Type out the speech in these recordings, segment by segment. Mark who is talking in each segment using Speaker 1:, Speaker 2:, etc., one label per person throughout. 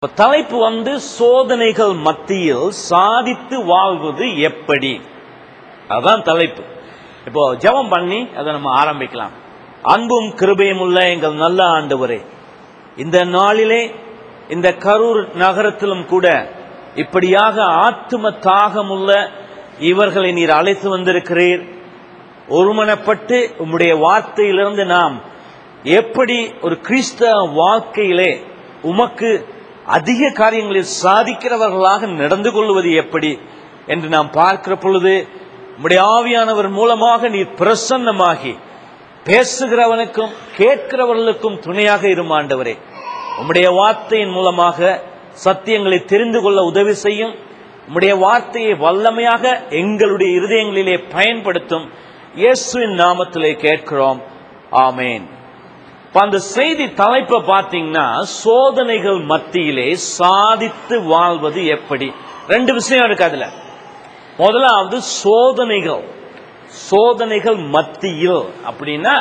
Speaker 1: இப்ப தலைப்பு வந்து சோதனைகள் மத்தியில் சாதித்து வாழ்வது எப்படி அதான் தலைப்பு இப்போ ஜெபம் பண்ணி அதை நம்ம ஆரம்பிக்கலாம் அன்பும் கிருபையும் உள்ள எங்கள் நல்ல ஆண்டவரே இந்த நாளிலே இந்த கரூர் நகரத்திலும் கூட இப்படியாக ஆத்தும தாகமுள்ள இவர்களை நீர் அழைத்து வந்திருக்கிறீர் ஒருமனப்பட்டு உம்முடைய வார்த்தையிலிருந்து நாம் எப்படி ஒரு கிறிஸ்தவ வாழ்க்கையிலே உமக்கு அதிக காரியங்களில் சாதிக்கிறவர்களாக நடந்து கொள்வது எப்படி என்று நாம் பார்க்கிற பொழுது உம்முடைய ஆவியானவர் மூலமாக நீர் பிரசன்னமாகி பேசுகிறவனுக்கும் கேட்கிறவர்களுக்கும் துணையாக இரும் ஆண்டவரே உம்முடைய வார்த்தையின் மூலமாக சத்தியங்களை தெரிந்து கொள்ள உதவி செய்யும் உம்முடைய வார்த்தையை வல்லமையாக எங்களுடைய இருதயங்களிலே பயன்படுத்தும் இயேசுவின் நாமத்திலே கேட்கிறோம் ஆமேன் இப்ப அந்த செய்தி தலைப்பை பார்த்தீங்கன்னா சோதனைகள் மத்தியிலே சாதித்து வாழ்வது எப்படி ரெண்டு விஷயம் இருக்கு அதுல முதலாவது சோதனைகள் சோதனைகள் மத்தியில் அப்படின்னா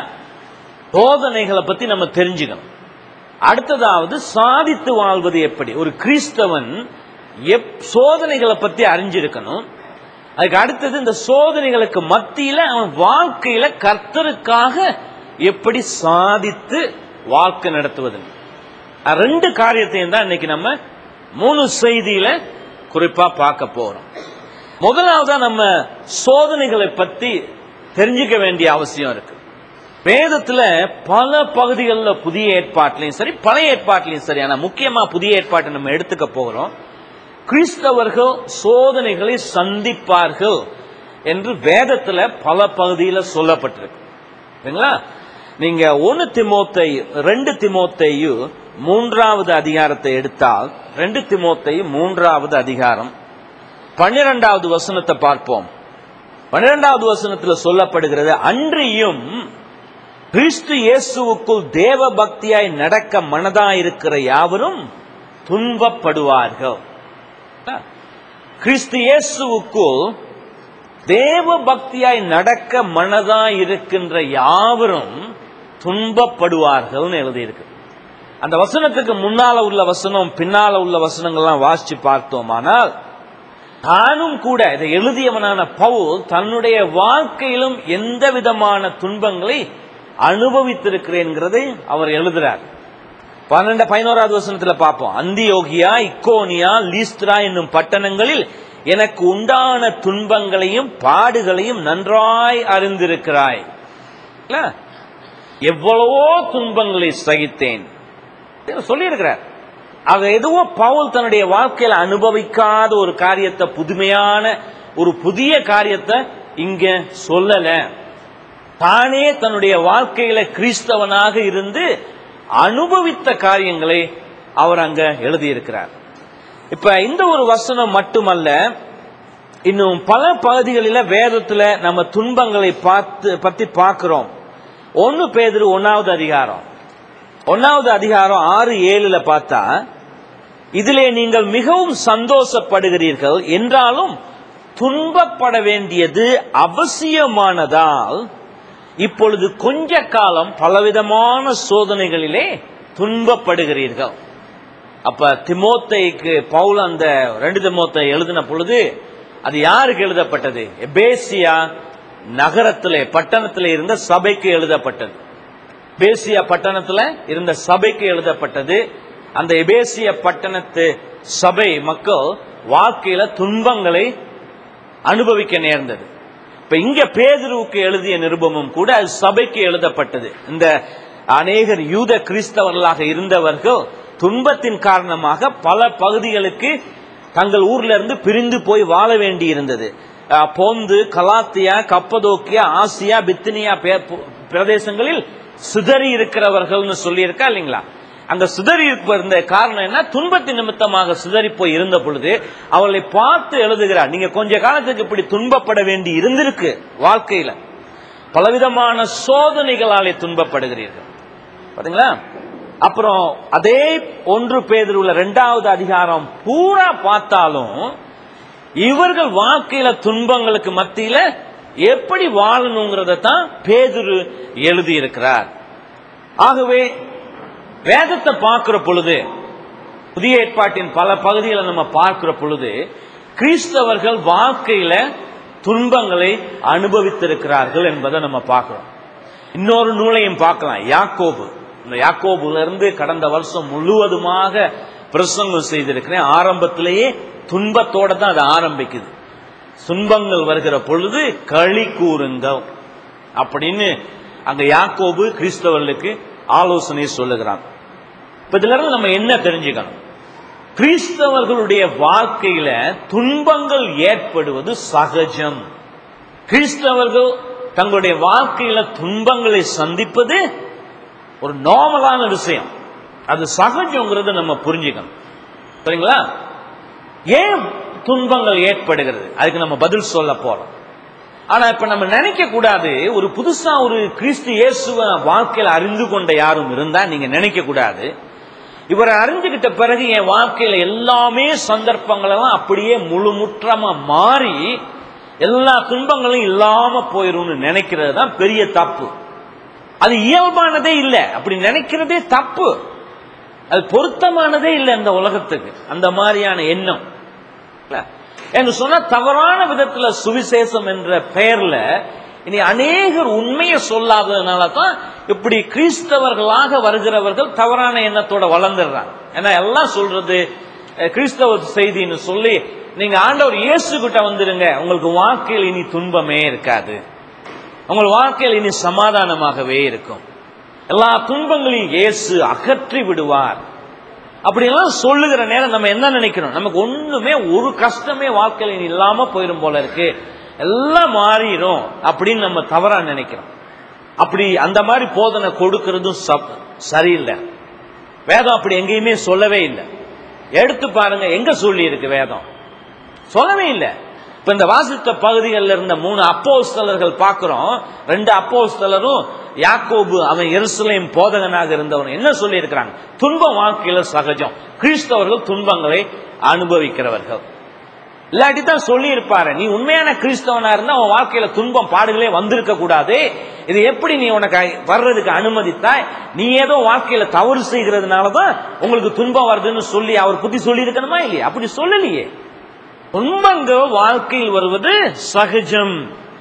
Speaker 1: சோதனைகளை பத்தி நம்ம தெரிஞ்சுக்கணும் அடுத்ததாவது சாதித்து வாழ்வது எப்படி ஒரு கிறிஸ்தவன் எப் சோதனைகளை பத்தி அறிஞ்சிருக்கணும் அதுக்கு அடுத்தது இந்த சோதனைகளுக்கு மத்தியில அவன் வாழ்க்கையில கர்த்தருக்காக எப்படி சாதித்து வாழ்க்கை நடத்துவது ரெண்டு காரியத்தையும் தான் இன்னைக்கு நம்ம மூணு செய்தியில குறிப்பா பார்க்க போறோம் முதலாவதா நம்ம சோதனைகளை பத்தி தெரிஞ்சுக்க வேண்டிய அவசியம் இருக்கு வேதத்துல பல பகுதிகளில் புதிய ஏற்பாட்டிலையும் சரி பழைய ஏற்பாட்டிலையும் சரி ஆனா முக்கியமா புதிய ஏற்பாட்டை நம்ம எடுத்துக்க போகிறோம் கிறிஸ்தவர்கள் சோதனைகளை சந்திப்பார்கள் என்று வேதத்துல பல பகுதியில் சொல்லப்பட்டிருக்கு சரிங்களா நீங்க ஒன்னு திமோத்தை ரெண்டு திமோத்தையு மூன்றாவது அதிகாரத்தை எடுத்தால் ரெண்டு திமோத்தையு மூன்றாவது அதிகாரம் பன்னிரெண்டாவது வசனத்தை பார்ப்போம் பன்னிரெண்டாவது வசனத்துல சொல்லப்படுகிறது அன்றியும் கிறிஸ்து இயேசுவுக்குள் தேவ பக்தியாய் நடக்க மனதாயிருக்கிற யாவரும் துன்பப்படுவார்கள் கிறிஸ்து இயேசுவுக்குள் தேவ பக்தியாய் நடக்க மனதாய் இருக்கின்ற யாவரும் துன்பப்படுவார்கள் எழுதியிருக்கு அந்த வசனத்துக்கு முன்னால உள்ள வசனம் பின்னால உள்ள வசனங்கள்லாம் வாசிச்சு பார்த்தோமானால் தானும் கூட இதை எழுதியவனான பவுல் தன்னுடைய வாழ்க்கையிலும் எந்த விதமான துன்பங்களை அனுபவித்திருக்கிறேங்கிறதை அவர் எழுதுறார் பன்னெண்டு பதினோராவது வசனத்துல பார்ப்போம் அந்தியோகியா இக்கோனியா லீஸ்திரா என்னும் பட்டணங்களில் எனக்கு உண்டான துன்பங்களையும் பாடுகளையும் நன்றாய் அறிந்திருக்கிறாய் எவ்வளவோ துன்பங்களை சகித்தேன் சொல்லியிருக்கிறார் அது எதுவோ பவுல் தன்னுடைய வாழ்க்கையில அனுபவிக்காத ஒரு காரியத்தை புதுமையான ஒரு புதிய காரியத்தை இங்க சொல்லல தானே தன்னுடைய வாழ்க்கையில கிறிஸ்தவனாக இருந்து அனுபவித்த காரியங்களை அவர் அங்க எழுதியிருக்கிறார் இப்ப இந்த ஒரு வசனம் மட்டுமல்ல இன்னும் பல பகுதிகளில் வேதத்துல நம்ம துன்பங்களை பார்த்து பத்தி பார்க்கிறோம் ஒன்னு பேதரு ஒன்னாவது அதிகாரம் ஒன்னாவது அதிகாரம் ஆறு ஏழுல பார்த்தா இதிலே நீங்கள் மிகவும் சந்தோஷப்படுகிறீர்கள் என்றாலும் துன்பப்பட வேண்டியது அவசியமானதால் இப்பொழுது கொஞ்ச காலம் பலவிதமான சோதனைகளிலே துன்பப்படுகிறீர்கள் அப்ப திமோத்தைக்கு பவுல் அந்த ரெண்டு திமோத்தை எழுதின பொழுது அது யாருக்கு எழுதப்பட்டது எபேசியா நகரத்திலே பட்டணத்திலே இருந்த சபைக்கு எழுதப்பட்டது பேசிய பட்டணத்துல இருந்த சபைக்கு எழுதப்பட்டது அந்த எபேசிய பட்டணத்து சபை மக்கள் வாழ்க்கையில துன்பங்களை அனுபவிக்க நேர்ந்தது இப்ப இங்க பேதுருவுக்கு எழுதிய நிருபமும் கூட அது சபைக்கு எழுதப்பட்டது இந்த அநேகர் யூத கிறிஸ்தவர்களாக இருந்தவர்கள் துன்பத்தின் காரணமாக பல பகுதிகளுக்கு தங்கள் ஊர்ல இருந்து பிரிந்து போய் வாழ வேண்டி இருந்தது போந்து கலாத்தியா கப்பதோக்கியா ஆசியா பித்தினியா பிரதேசங்களில் சிதறி இருக்கிறவர்கள்னு சொல்லியிருக்கா இல்லைங்களா அங்க சிதறி இருந்த காரணம் என்ன துன்பத்தின் நிமித்தமாக சிதறி போய் இருந்த பொழுது அவளை பார்த்து எழுதுகிறார் நீங்க கொஞ்ச காலத்துக்கு இப்படி துன்பப்பட வேண்டி இருந்திருக்கு வாழ்க்கையில பலவிதமான சோதனைகளாலே துன்பப்படுகிறீர்கள் பாத்தீங்களா அப்புறம் அதே ஒன்று பேதில் உள்ள இரண்டாவது அதிகாரம் பூரா பார்த்தாலும் இவர்கள் வாழ்க்கையில துன்பங்களுக்கு மத்தியில எப்படி வாழணுங்கிறத தான் பேதுரு எழுதியிருக்கிறார் ஆகவே வேதத்தை பார்க்கிற பொழுது புதிய ஏற்பாட்டின் பல பகுதிகளை நம்ம பார்க்கிற பொழுது கிறிஸ்தவர்கள் வாழ்க்கையில துன்பங்களை அனுபவித்திருக்கிறார்கள் என்பதை நம்ம பார்க்கிறோம் இன்னொரு நூலையும் பார்க்கலாம் யாக்கோபு இந்த யாக்கோபுல இருந்து கடந்த வருஷம் முழுவதுமாக பிரசங்கம் செய்திருக்கிறேன் ஆரம்பத்திலேயே துன்பத்தோட தான் அது ஆரம்பிக்குது துன்பங்கள் வருகிற பொழுது களி கூறுங்கள் அப்படின்னு அங்க யாக்கோபு கிறிஸ்தவர்களுக்கு ஆலோசனை சொல்லுகிறான் இப்ப இதுல இருந்து நம்ம என்ன தெரிஞ்சுக்கணும் கிறிஸ்தவர்களுடைய வாழ்க்கையில துன்பங்கள் ஏற்படுவது சகஜம் கிறிஸ்தவர்கள் தங்களுடைய வாழ்க்கையில துன்பங்களை சந்திப்பது ஒரு நார்மலான விஷயம் அது சகஜங்கிறத நம்ம புரிஞ்சுக்கணும் சரிங்களா ஏன் துன்பங்கள் ஏற்படுகிறது அதுக்கு நம்ம பதில் சொல்ல போறோம் ஆனா இப்ப நம்ம நினைக்க கூடாது ஒரு புதுசா ஒரு கிறிஸ்து இயேசுவ வாழ்க்கையில அறிந்து கொண்ட யாரும் இருந்தா நீங்க நினைக்க கூடாது இவரை அறிஞ்சுக்கிட்ட பிறகு என் வாழ்க்கையில எல்லாமே சந்தர்ப்பங்கள் எல்லாம் அப்படியே முழுமுற்றமா மாறி எல்லா துன்பங்களும் இல்லாம போயிரும்னு நினைக்கிறது தான் பெரிய தப்பு அது இயல்பானதே இல்லை அப்படி நினைக்கிறதே தப்பு அது பொருத்தமானதே இல்லை இந்த உலகத்துக்கு அந்த மாதிரியான எண்ணம் இல்ல? என்று சொன்னா தவறான விதத்துல சுவிசேஷம் என்ற பெயர்ல இனி அநேகர் உண்மையை சொல்லாததுனால தான் இப்படி கிறிஸ்தவர்களாக வருகிறவர்கள் தவறான எண்ணத்தோட வளர்ந்துடுறாங்க ஏன்னா எல்லாம் சொல்றது அஹ், கிறிஸ்தவ செய்தின்னு சொல்லி நீங்க ஆண்டவர் இயேசு கிட்ட வந்துருங்க உங்களுக்கு வாழ்க்கையில் இனி துன்பமே இருக்காது உங்கள் வாழ்க்கையில் இனி சமாதானமாகவே இருக்கும் எல்லா துன்பங்களையும் இயேசு அகற்றி விடுவார் அப்படியெல்லாம் சொல்லுகிற நேரம் நம்ம என்ன நினைக்கிறோம் நமக்கு ஒண்ணுமே ஒரு கஷ்டமே வாழ்க்கையில இனி இல்லாம போயிரும் போல இருக்கு எல்லாம் மாறிடும் அப்படின்னு நம்ம தவறா நினைக்கிறோம் அப்படி அந்த மாதிரி போதனை கொடுக்கிறதும் சப்- சரியில்லை வேதம் அப்படி எங்கேயுமே சொல்லவே இல்லை எடுத்து பாருங்க எங்க சொல்லி இருக்கு வேதம் சொல்லவே இல்லை இப்ப இந்த வாசித்த பகுதிகளில் இருந்த மூணு அப்போஸ்தலர்கள் பார்க்கிறோம் ரெண்டு அப்போஸ்தலரும் யாக்கோபு அவன் எருசலேம் போதகனாக இருந்தவன் என்ன சொல்லி இருக்கிறாங்க துன்பம் வாழ்க்கையில சகஜம் கிறிஸ்தவர்கள் துன்பங்களை அனுபவிக்கிறவர்கள் இல்லாட்டி தான் சொல்லி இருப்பாரு நீ உண்மையான கிறிஸ்தவனா இருந்தா உன் வாழ்க்கையில துன்பம் பாடுகளே வந்திருக்க கூடாது இது எப்படி நீ உனக்கு வர்றதுக்கு அனுமதித்தாய் நீ ஏதோ வாழ்க்கையில தவறு செய்கிறதுனாலதான் உங்களுக்கு துன்பம் வருதுன்னு சொல்லி அவர் புத்தி சொல்லி இருக்கணுமா இல்லையா அப்படி சொல்லலையே துன்பங்கள் வாழ்க்கையில் வருவது சகஜம்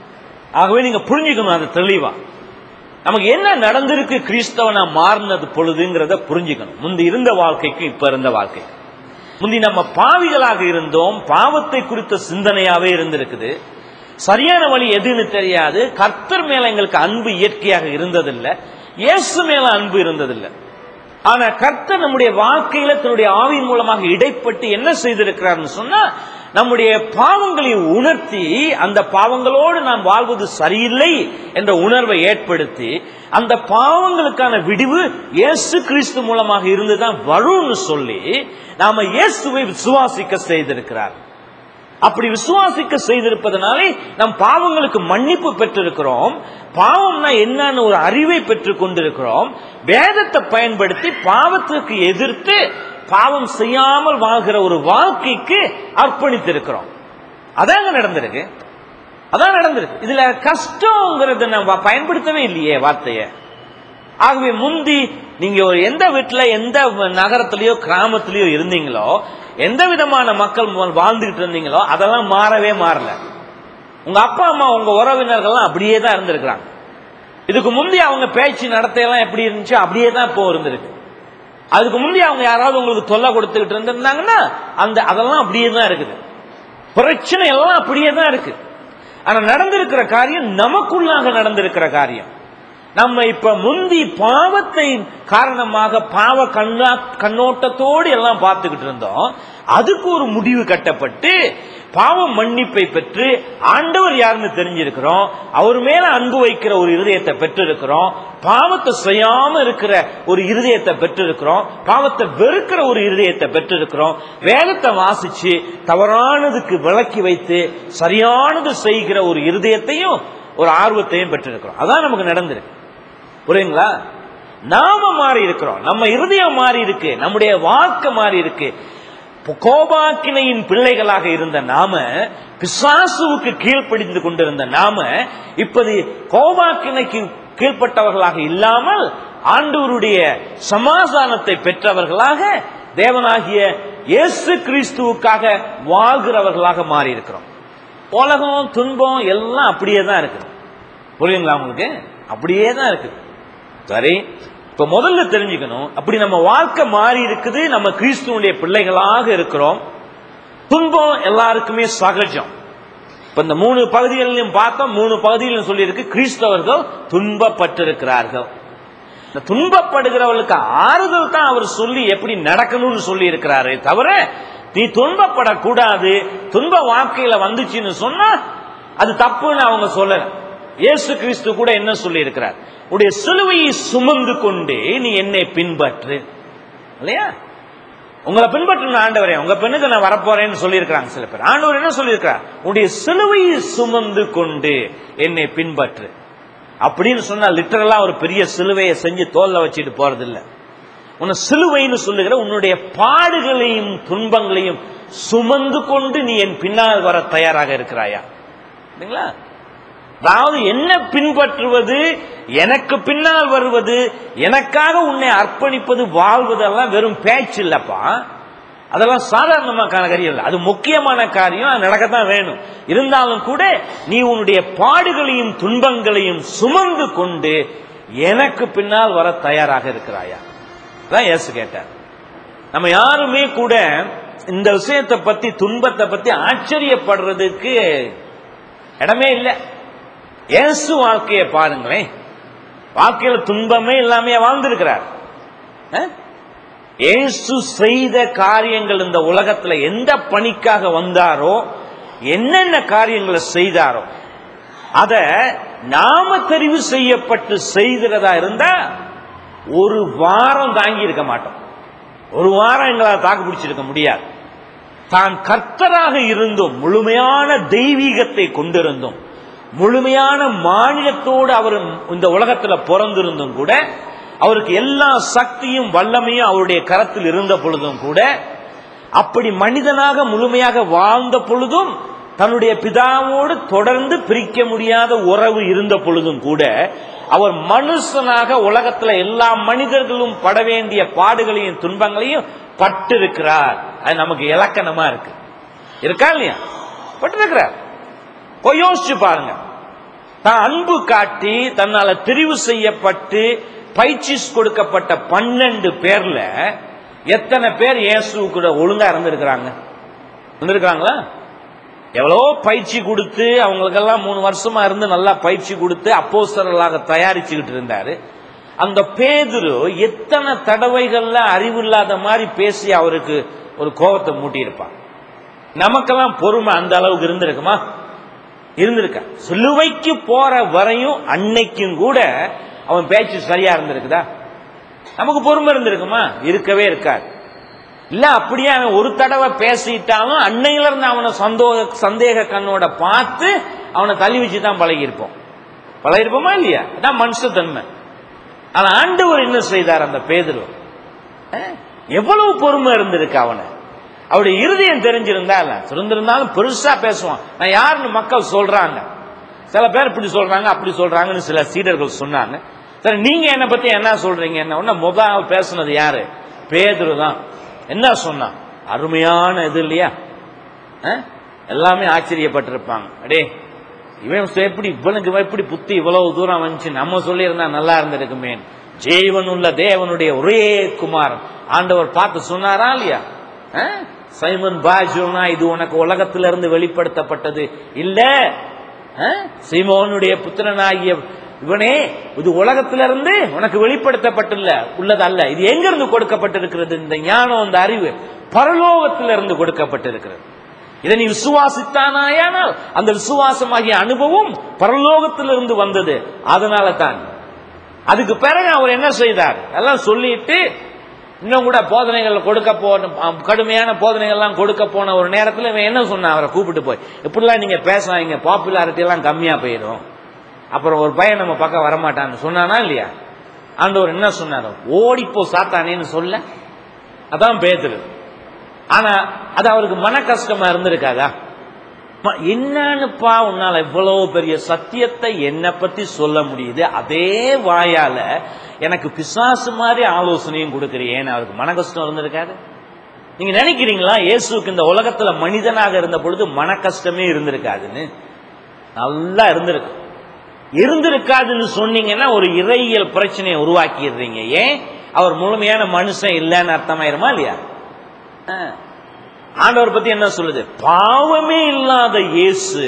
Speaker 1: ஆகவே நீங்க புரிஞ்சுக்கணும் அது தெளிவா நமக்கு என்ன நடந்திருக்கு கிறிஸ்தவனா மாறினது பொழுதுங்கிறத புரிஞ்சுக்கணும் முந்தி இருந்த வாழ்க்கைக்கு இப்ப இருந்த வாழ்க்கை முந்தி நம்ம பாவிகளாக இருந்தோம் பாவத்தை குறித்த சிந்தனையாவே இருந்திருக்குது சரியான வழி எதுன்னு தெரியாது கர்த்தர் மேல எங்களுக்கு அன்பு இயற்கையாக இருந்ததில்லை இயேசு மேல அன்பு இருந்ததில்லை ஆனா கர்த்தர் நம்முடைய வாழ்க்கையில தன்னுடைய ஆவியின் மூலமாக இடைப்பட்டு என்ன செய்திருக்கிறார்னு சொன்னா நம்முடைய பாவங்களை உணர்த்தி அந்த பாவங்களோடு நாம் வாழ்வது சரியில்லை என்ற உணர்வை ஏற்படுத்தி அந்த பாவங்களுக்கான விடிவு இயேசு கிறிஸ்து மூலமாக இருந்துதான் வரும்னு சொல்லி நாம இயேசுவை விசுவாசிக்க செய்திருக்கிறார் அப்படி விசுவாசிக்க செய்திருப்பதனாலே நம் பாவங்களுக்கு மன்னிப்பு பெற்றிருக்கிறோம் பாவம்னா என்னன்னு ஒரு அறிவை பெற்றுக் கொண்டிருக்கிறோம் வேதத்தை பயன்படுத்தி பாவத்திற்கு எதிர்த்து பாவம் செய்யாமல் வாழ்கிற ஒரு வாழ்க்கைக்கு அர்ப்பணித்திருக்கிறோம் அதாங்க நடந்திருக்கு அதான் நடந்திருக்கு இதுல கஷ்டங்கிறது நம்ம பயன்படுத்தவே இல்லையே வார்த்தையை ஆகவே முந்தி நீங்க ஒரு எந்த வீட்டுல எந்த நகரத்திலயோ கிராமத்திலயோ இருந்தீங்களோ எந்த விதமான மக்கள் மு- வாழ்ந்துகிட்டு இருந்தீங்களோ அதெல்லாம் மாறவே மாறல உங்க அப்பா அம்மா உங்க உறவினர்கள்லாம் அப்படியே தான் இருந்திருக்கிறாங்க இதுக்கு முந்தி அவங்க பேச்சு நடத்தையெல்லாம் எப்படி இருந்துச்சு அப்படியே தான் இப்போ இருந்திருக்கு அதுக்கு முந்தி அவங்க யாராவது உங்களுக்கு தொல்லை கொடுத்துக்கிட்டு இருந்திருந்தாங்கன்னா அந்த அதெல்லாம் அப்படியே தான் இருக்குது பிரச்சனை எல்லாம் அப்படியே தான் இருக்கு ஆனா நடந்திருக்கிற காரியம் நமக்குள்ளாக நடந்திருக்கிற காரியம் நம்ம இப்ப முந்தி பாவத்தை காரணமாக பாவ கண்ணா கண்ணோட்டத்தோடு எல்லாம் பார்த்துக்கிட்டு இருந்தோம் அதுக்கு ஒரு முடிவு கட்டப்பட்டு பாவ மன்னிப்பை பெற்று ஆண்டவர் யாருன்னு தெரிஞ்சிருக்கிறோம் அவர் மேல அன்பு வைக்கிற ஒரு இருதயத்தை பெற்றிருக்கிறோம் பாவத்தை செய்யாம இருக்கிற ஒரு இருதயத்தை பெற்றிருக்கிறோம் பாவத்தை வெறுக்கிற ஒரு இருதயத்தை பெற்றிருக்கிறோம் வேதத்தை வாசிச்சு தவறானதுக்கு விளக்கி வைத்து சரியானது செய்கிற ஒரு இருதயத்தையும் ஒரு ஆர்வத்தையும் பெற்றிருக்கிறோம் அதான் நமக்கு நடந்திருக்கு புரியுங்களா நாம மாறி இருக்கிறோம் நம்ம இருதயம் மாறி இருக்கு நம்முடைய வாழ்க்கை மாறி இருக்கு கோபாக்கினையின் பிள்ளைகளாக இருந்த நாம பிசாசுவுக்கு கீழ்ப்படிந்து கொண்டிருந்த நாம இப்போது கோபாக்கினைக்கு கீழ்ப்பட்டவர்களாக இல்லாமல் ஆண்டவருடைய சமாதானத்தை பெற்றவர்களாக தேவனாகிய இயேசு கிறிஸ்துவுக்காக வாழ்கிறவர்களாக மாறி இருக்கிறோம் உலகம் துன்பம் எல்லாம் அப்படியே தான் இருக்குது புரியுங்களா உங்களுக்கு அப்படியே தான் இருக்குது சரி இப்ப முதல்ல தெரிஞ்சுக்கணும் அப்படி நம்ம வாழ்க்கை மாறி இருக்குது நம்ம கிறிஸ்துவனுடைய பிள்ளைகளாக இருக்கிறோம் துன்பம் எல்லாருக்குமே சகஜம் இப்ப இந்த மூணு பகுதிகளிலும் பார்த்தோம் மூணு பகுதிகளிலும் சொல்லியிருக்கு கிறிஸ்தவர்கள் துன்பப்பட்டிருக்கிறார்கள் இந்த துன்பப்படுகிறவர்களுக்கு ஆறுதல் தான் அவர் சொல்லி எப்படி நடக்கணும்னு சொல்லி இருக்கிறாரு தவிர நீ துன்பப்படக்கூடாது துன்ப வாழ்க்கையில வந்துச்சுன்னு சொன்னா அது தப்புன்னு அவங்க சொல்லல இயேசு கிறிஸ்து கூட என்ன சொல்லி இருக்கிறார் உடைய சிலுவையை சுமந்து கொண்டு நீ என்னை பின்பற்று இல்லையா உங்களை பின்பற்றணும் ஆண்டவரே உங்க பெண்ணுக்கு நான் வரப்போறேன்னு சொல்லியிருக்கிறாங்க சில பேர் ஆண்டவர் என்ன சொல்லியிருக்கிறார் உடைய சிலுவையை சுமந்து கொண்டு என்னை பின்பற்று அப்படின்னு சொன்னா லிட்டரலா ஒரு பெரிய சிலுவையை செஞ்சு தோல்ல வச்சுட்டு போறது இல்ல உன்னை சிலுவைன்னு சொல்லுகிற உன்னுடைய பாடுகளையும் துன்பங்களையும் சுமந்து கொண்டு நீ என் பின்னால் வர தயாராக இருக்கிறாயா இல்லைங்களா அதாவது என்ன பின்பற்றுவது எனக்கு பின்னால் வருவது எனக்காக உன்னை அர்ப்பணிப்பது வாழ்வதெல்லாம் வெறும் பேச்சு இல்லப்பா அதெல்லாம் சாதாரணமான காரியம் இல்லை அது முக்கியமான காரியம் அது நடக்கத்தான் வேணும் இருந்தாலும் கூட நீ உன்னுடைய பாடுகளையும் துன்பங்களையும் சுமந்து கொண்டு எனக்கு பின்னால் வர தயாராக இருக்கிறாயா தான் இயேசு கேட்டார் நம்ம யாருமே கூட இந்த விஷயத்தை பத்தி துன்பத்தை பத்தி ஆச்சரியப்படுறதுக்கு இடமே இல்லை இயேசு வாழ்க்கையை பாருங்களேன் வாழ்க்கையில துன்பமே இல்லாம வாழ்ந்திருக்கிறார் அஹ்? இயேசு செய்த காரியங்கள் இந்த உலகத்துல எந்த பணிக்காக வந்தாரோ என்னென்ன காரியங்களை செய்தாரோ அத நாம தெரிவு செய்யப்பட்டு செய்கிறதா இருந்தா ஒரு வாரம் தாங்கி இருக்க மாட்டோம் ஒரு வாரம் எங்களால் தாக்கு பிடிச்சிருக்க முடியாது தான் கர்த்தராக இருந்தும் முழுமையான தெய்வீகத்தை கொண்டிருந்தும் முழுமையான மாநிலத்தோடு அவர் இந்த உலகத்துல பிறந்திருந்தும் கூட அவருக்கு எல்லா சக்தியும் வல்லமையும் அவருடைய கரத்தில் இருந்த பொழுதும் கூட அப்படி மனிதனாக முழுமையாக வாழ்ந்த பொழுதும் தன்னுடைய பிதாவோடு தொடர்ந்து பிரிக்க முடியாத உறவு இருந்த பொழுதும் கூட அவர் மனுஷனாக உலகத்துல எல்லா மனிதர்களும் பட வேண்டிய பாடுகளையும் துன்பங்களையும் பட்டிருக்கிறார் அது நமக்கு இலக்கணமா இருக்கு இருக்கா இல்லையா பட்டிருக்கிறார் போய் யோசிச்சு பாருங்க தான் அன்பு காட்டி தன்னால தெரிவு செய்யப்பட்டு பயிற்சி கொடுக்கப்பட்ட பன்னெண்டு பேர்ல எத்தனை பேர் இயேசு கூட ஒழுங்கா இருந்திருக்கிறாங்க இருந்திருக்காங்களா எவ்வளோ பயிற்சி கொடுத்து அவங்களுக்கெல்லாம் மூணு வருஷமா இருந்து நல்லா பயிற்சி கொடுத்து அப்போஸ்தலர்களாக தயாரிச்சுக்கிட்டு இருந்தாரு அந்த பேதுரு எத்தனை தடவைகள்ல அறிவு இல்லாத மாதிரி பேசி அவருக்கு ஒரு கோபத்தை மூட்டி இருப்பான் நமக்கெல்லாம் பொறுமை அந்த அளவுக்கு இருந்திருக்குமா இருந்திருக்கா சிலுவைக்கு போற வரையும் அன்னைக்கும் கூட அவன் பேச்சு சரியா இருந்திருக்குதா நமக்கு பொறுமை இருந்திருக்குமா இருக்கவே இருக்காது இல்ல அப்படியே அவன் ஒரு தடவை பேசிட்டாலும் அன்னையில இருந்து அவனை சந்தோக சந்தேக கண்ணோட பார்த்து அவனை தள்ளி வச்சு தான் பழகியிருப்போம் பழகிருப்போமா இல்லையா அதான் மனுஷத்தன்மை ஆனா ஆண்டவர் என்ன செய்தார் அந்த பேதுரு அஹ், எவ்வளவு பொறுமை இருந்திருக்கு அவனை அவருடைய இருதயம் தெரிஞ்சிருந்தா இல்ல தெரிஞ்சிருந்தாலும் பெருசா பேசுவான் நான் யாருன்னு மக்கள் சொல்றாங்க சில பேர் இப்படி சொல்றாங்க அப்படி சொல்றாங்கன்னு சில சீடர்கள் சொன்னாங்க சரி நீங்க என்ன பத்தி என்ன சொல்றீங்க என்ன ஒண்ணு முதல் பேசுனது யாரு பேதுரு தான் என்ன சொன்னான் அருமையான இது இல்லையா அஹ்? எல்லாமே ஆச்சரியப்பட்டிருப்பாங்க அடே இவன் எப்படி இவனுக்கு இவன் எப்படி புத்தி இவ்வளவு தூரம் வந்துச்சு நம்ம சொல்லியிருந்தா நல்லா இருந்திருக்குமே ஜீவன் உள்ள தேவனுடைய ஒரே குமாரன் ஆண்டவர் பார்த்து சொன்னாரா இல்லையா அஹ்? சைமன் பாஜோனா இது உனக்கு உலகத்திலிருந்து வெளிப்படுத்தப்பட்டது இல்ல அஹ்? சீமோனுடைய புத்திரனாகிய இவனே இது உலகத்திலிருந்து உனக்கு வெளிப்படுத்தப்பட்டுள்ள உள்ளதல்ல இது எங்கிருந்து கொடுக்கப்பட்டிருக்கிறது இந்த ஞானம் இந்த அறிவு பரலோகத்திலிருந்து கொடுக்கப்பட்டிருக்கிறது இதை நீ விசுவாசித்தானாயானால் அந்த விசுவாசமாகிய அனுபவம் பரலோகத்திலிருந்து வந்தது அதனால தான் அதுக்கு பிறகு அவர் என்ன செய்தார் எல்லாம் சொல்லிட்டு இன்னும் கூட போதனைகள் கொடுக்க போன கடுமையான போதனைகள்லாம் கொடுக்க போன ஒரு நேரத்தில் இவன் என்ன சொன்னான் அவரை கூப்பிட்டு போய் இப்படிலாம் நீங்க பேசாதீங்க பாப்புலாரிட்டி எல்லாம் கம்மியா போயிடும் அப்புறம் ஒரு பையன் நம்ம பக்கம் வரமாட்டான்னு சொன்னானா இல்லையா ஆண்டவர் என்ன சொன்னாரு ஓடிப்போ சாத்தானேன்னு சொல்ல அதான் பேதுரு ஆனா அது அவருக்கு மன கஷ்டமா இருந்திருக்காதா ம- என்னன்னுப்பா உன்னால இவ்வளவு பெரிய சத்தியத்தை என்ன பத்தி சொல்ல முடியுது அதே வாயால எனக்கு பிசாசு மாதிரி ஆலோசனையும் கொடுக்கறியேன்னு அவருக்கு மன கஷ்டம் இருந்திருக்காது நீங்க நினைக்கிறீங்களா இயேசுக்கு இந்த உலகத்துல மனிதனாக இருந்த பொழுது மன கஷ்டமே இருந்திருக்காதுன்னு நல்லா இருந்திருக்கு இருந்திருக்காதுன்னு சொன்னீங்கன்னா ஒரு இறையியல் பிரச்சனையை உருவாக்கிடுறீங்க ஏன் அவர் முழுமையான மனுஷன் இல்லைன்னு அர்த்தமாயிருமா இல்லையா ஆ. ஆண்டவர் பத்தி என்ன சொல்லுது பாவமே இல்லாத இயேசு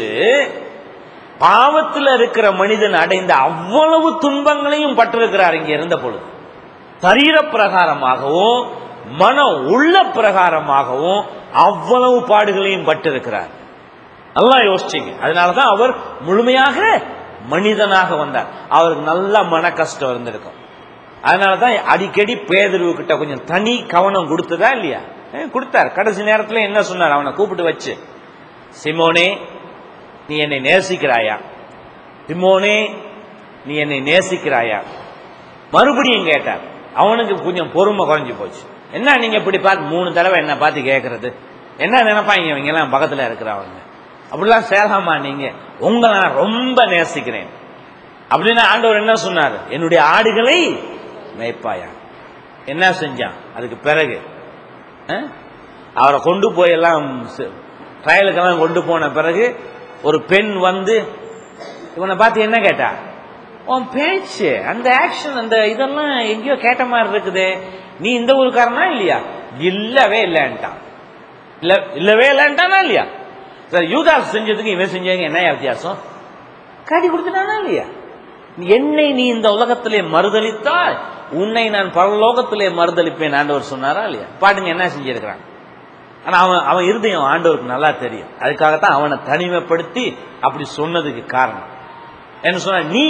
Speaker 1: பாவத்தில் இருக்கிற மனிதன் அடைந்த அவ்வளவு துன்பங்களையும் பட்டிருக்கிறார் இங்க இருந்த பொழுது சரீர பிரகாரமாகவும் மன உள்ள பிரகாரமாகவும் அவ்வளவு பாடுகளையும் பட்டிருக்கிறார் நல்லா யோசிச்சீங்க அதனாலதான் அவர் முழுமையாக மனிதனாக வந்தார் அவருக்கு நல்ல மன கஷ்டம் இருந்திருக்கும் அதனாலதான் அடிக்கடி பேதர்வு கிட்ட கொஞ்சம் தனி கவனம் கொடுத்ததா இல்லையா ஏ, கொடுத்தார் கடைசி நேரத்துல என்ன சொன்னார் அவனை கூப்பிட்டு வச்சு சிமோனே நீ என்னை நேசிக்கிறாயா சிமோனே நீ என்னை நேசிக்கிறாயா மறுபடியும் கேட்டார் அவனுக்கு கொஞ்சம் பொறுமை குறைஞ்சு போச்சு என்ன நீங்க இப்படி பார்த்து மூணு தடவை என்ன பார்த்து கேட்கறது என்ன நினைப்பாங்க இவங்க எல்லாம் பக்கத்துல இருக்கிறவங்க அப்படிலாம் சேலாமா நீங்க உங்களை நான் ரொம்ப நேசிக்கிறேன் அப்படின்னு ஆண்டவர் என்ன சொன்னார் என்னுடைய ஆடுகளை மேய்ப்பாயா என்ன செஞ்சான் அதுக்கு பிறகு அஹ், அவரை கொண்டு போய் எல்லாம் ட்ரையலுக்கெல்லாம் கொண்டு போன பிறகு ஒரு பெண் வந்து இவனை பார்த்து என்ன கேட்டா உன் பேச்சு அந்த ஆக்ஷன் அந்த இதெல்லாம் எங்கேயோ கேட்ட மாதிரி இருக்குது நீ இந்த ஊருக்காரனா இல்லையா இல்லவே இல்லைன்ட்டான் இல்ல இல்லவே இல்லைன்ட்டானா இல்லையா சார் யூதாஸ் செஞ்சதுக்கு இவன் செஞ்சதுக்கு என்ன வித்தியாசம் காட்டி கொடுத்துட்டானா இல்லையா என்னை நீ இந்த உலகத்திலே மறுதளித்தால் உன்னை நான் பரலோகத்திலே மறுதளிப்பேன் ஆண்டவர் சொன்னாரா இல்லையா பாட்டுங்க என்ன செஞ்சிருக்கிறான் ஆனா அவன் அவன் இருதயம் ஆண்டவருக்கு நல்லா தெரியும் அதுக்காகத்தான் அவனை தனிமைப்படுத்தி அப்படி சொன்னதுக்கு காரணம் என்ன சொன்ன நீ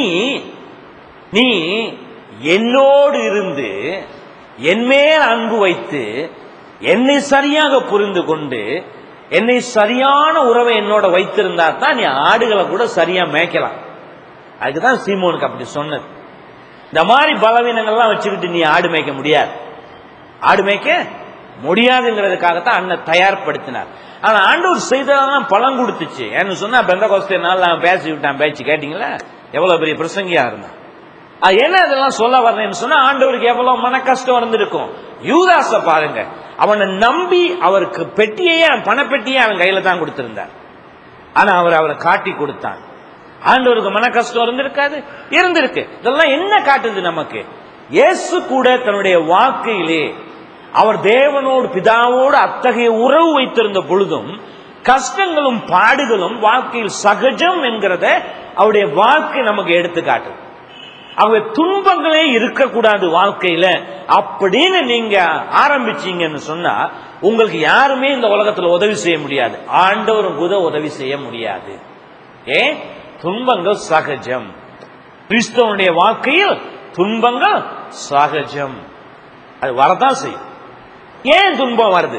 Speaker 1: நீ என்னோடு இருந்து என்மேல் அன்பு வைத்து என்னை சரியாக புரிந்து கொண்டு என்னை சரியான உறவை என்னோட வைத்திருந்தா தான் நீ ஆடுகளை கூட சரியா மேய்க்கலாம் அதுக்குதான் சீமோனுக்கு அப்படி சொன்னது இந்த மாதிரி பலவீனங்கள்லாம் வச்சுக்கிட்டு நீ ஆடு மேய்க்க முடியாது ஆடு மேய்க்க முடியாதுங்கிறதுக்காகத்தான் அண்ணன் தயார்படுத்தினார் ஆனா ஆண்டவர் செய்ததெல்லாம் பலன் கொடுத்துச்சு ஏன்னு சொன்னா பெந்த கோஸ்தே நாள் அவன் பேசி விட்டான் பேச்சு கேட்டீங்களா எவ்வளவு பெரிய பிரசங்கியா இருந்தான் அது என்ன இதெல்லாம் சொல்ல வர்றேன்னு சொன்னா ஆண்டவருக்கு எவ்வளவு மன கஷ்டம் இருந்திருக்கும் யூதாச பாருங்க அவனை நம்பி அவருக்கு பெட்டியையே பணப்பெட்டியே அவன் கையில தான் கொடுத்திருந்தார் ஆனா அவர் அவரை காட்டி கொடுத்தான் ஆண்டவருக்கு மன கஷ்டம் இருந்திருக்காது இருந்திருக்கு இதெல்லாம் என்ன காட்டுது நமக்கு இயேசு கூட தன்னுடைய வாழ்க்கையிலே அவர் தேவனோடு பிதாவோடு அத்தகைய உறவு வைத்திருந்த பொழுதும் கஷ்டங்களும் பாடுகளும் வாழ்க்கையில் சகஜம் என்கிறத அவருடைய வாழ்க்கை நமக்கு எடுத்து காட்டுது அவங்க துன்பங்களே இருக்கக்கூடாது வாழ்க்கையில அப்படின்னு நீங்க ஆரம்பிச்சீங்கன்னு சொன்னா உங்களுக்கு யாருமே இந்த உலகத்துல உதவி செய்ய முடியாது ஆண்டவரும் கூட உதவி செய்ய முடியாது ஏன் துன்பங்கள் சகஜம் கிறிஸ்தவனுடைய வாழ்க்கையில் துன்பங்கள் சகஜம் அது வரதான் செய்யும் ஏன் துன்பம் வருது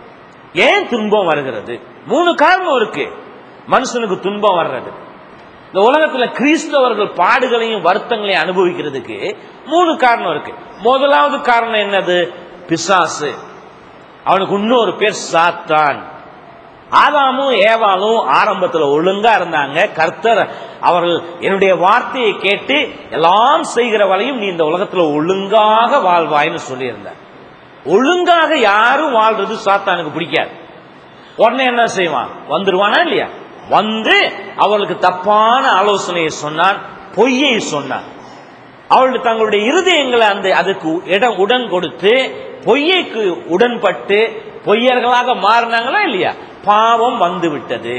Speaker 1: ஏன் துன்பம் வருகிறது மூணு காரணம் இருக்கு மனுஷனுக்கு துன்பம் வர்றது இந்த உலகத்துல கிறிஸ்தவர்கள் பாடுகளையும் வருத்தங்களையும் அனுபவிக்கிறதுக்கு மூணு காரணம் இருக்கு முதலாவது காரணம் என்னது பிசாசு அவனுக்கு இன்னொரு பேர் சாத்தான் ஆதாமும் ஏவாலும் ஆரம்பத்தில் ஒழுங்கா இருந்தாங்க கர்த்தர் அவர்கள் என்னுடைய வார்த்தையை கேட்டு எல்லாம் செய்கிற வரையும் நீ இந்த உலகத்துல ஒழுங்காக வாழ்வாய்னு சொல்லியிருந்தார் ஒழுங்காக யாரும் வாழ்றது சாத்தானுக்கு பிடிக்காது உடனே என்ன செய்வான் வந்துருவானா இல்லையா வந்து அவளுக்கு தப்பான ஆலோசனையை சொன்னான் பொய்யை சொன்னான் அவள் தங்களுடைய இருதயங்களை அந்த அதுக்கு இடம் உடன் கொடுத்து பொய்யைக்கு உடன்பட்டு பொய்யர்களாக மாறினாங்களா இல்லையா பாவம் வந்து விட்டது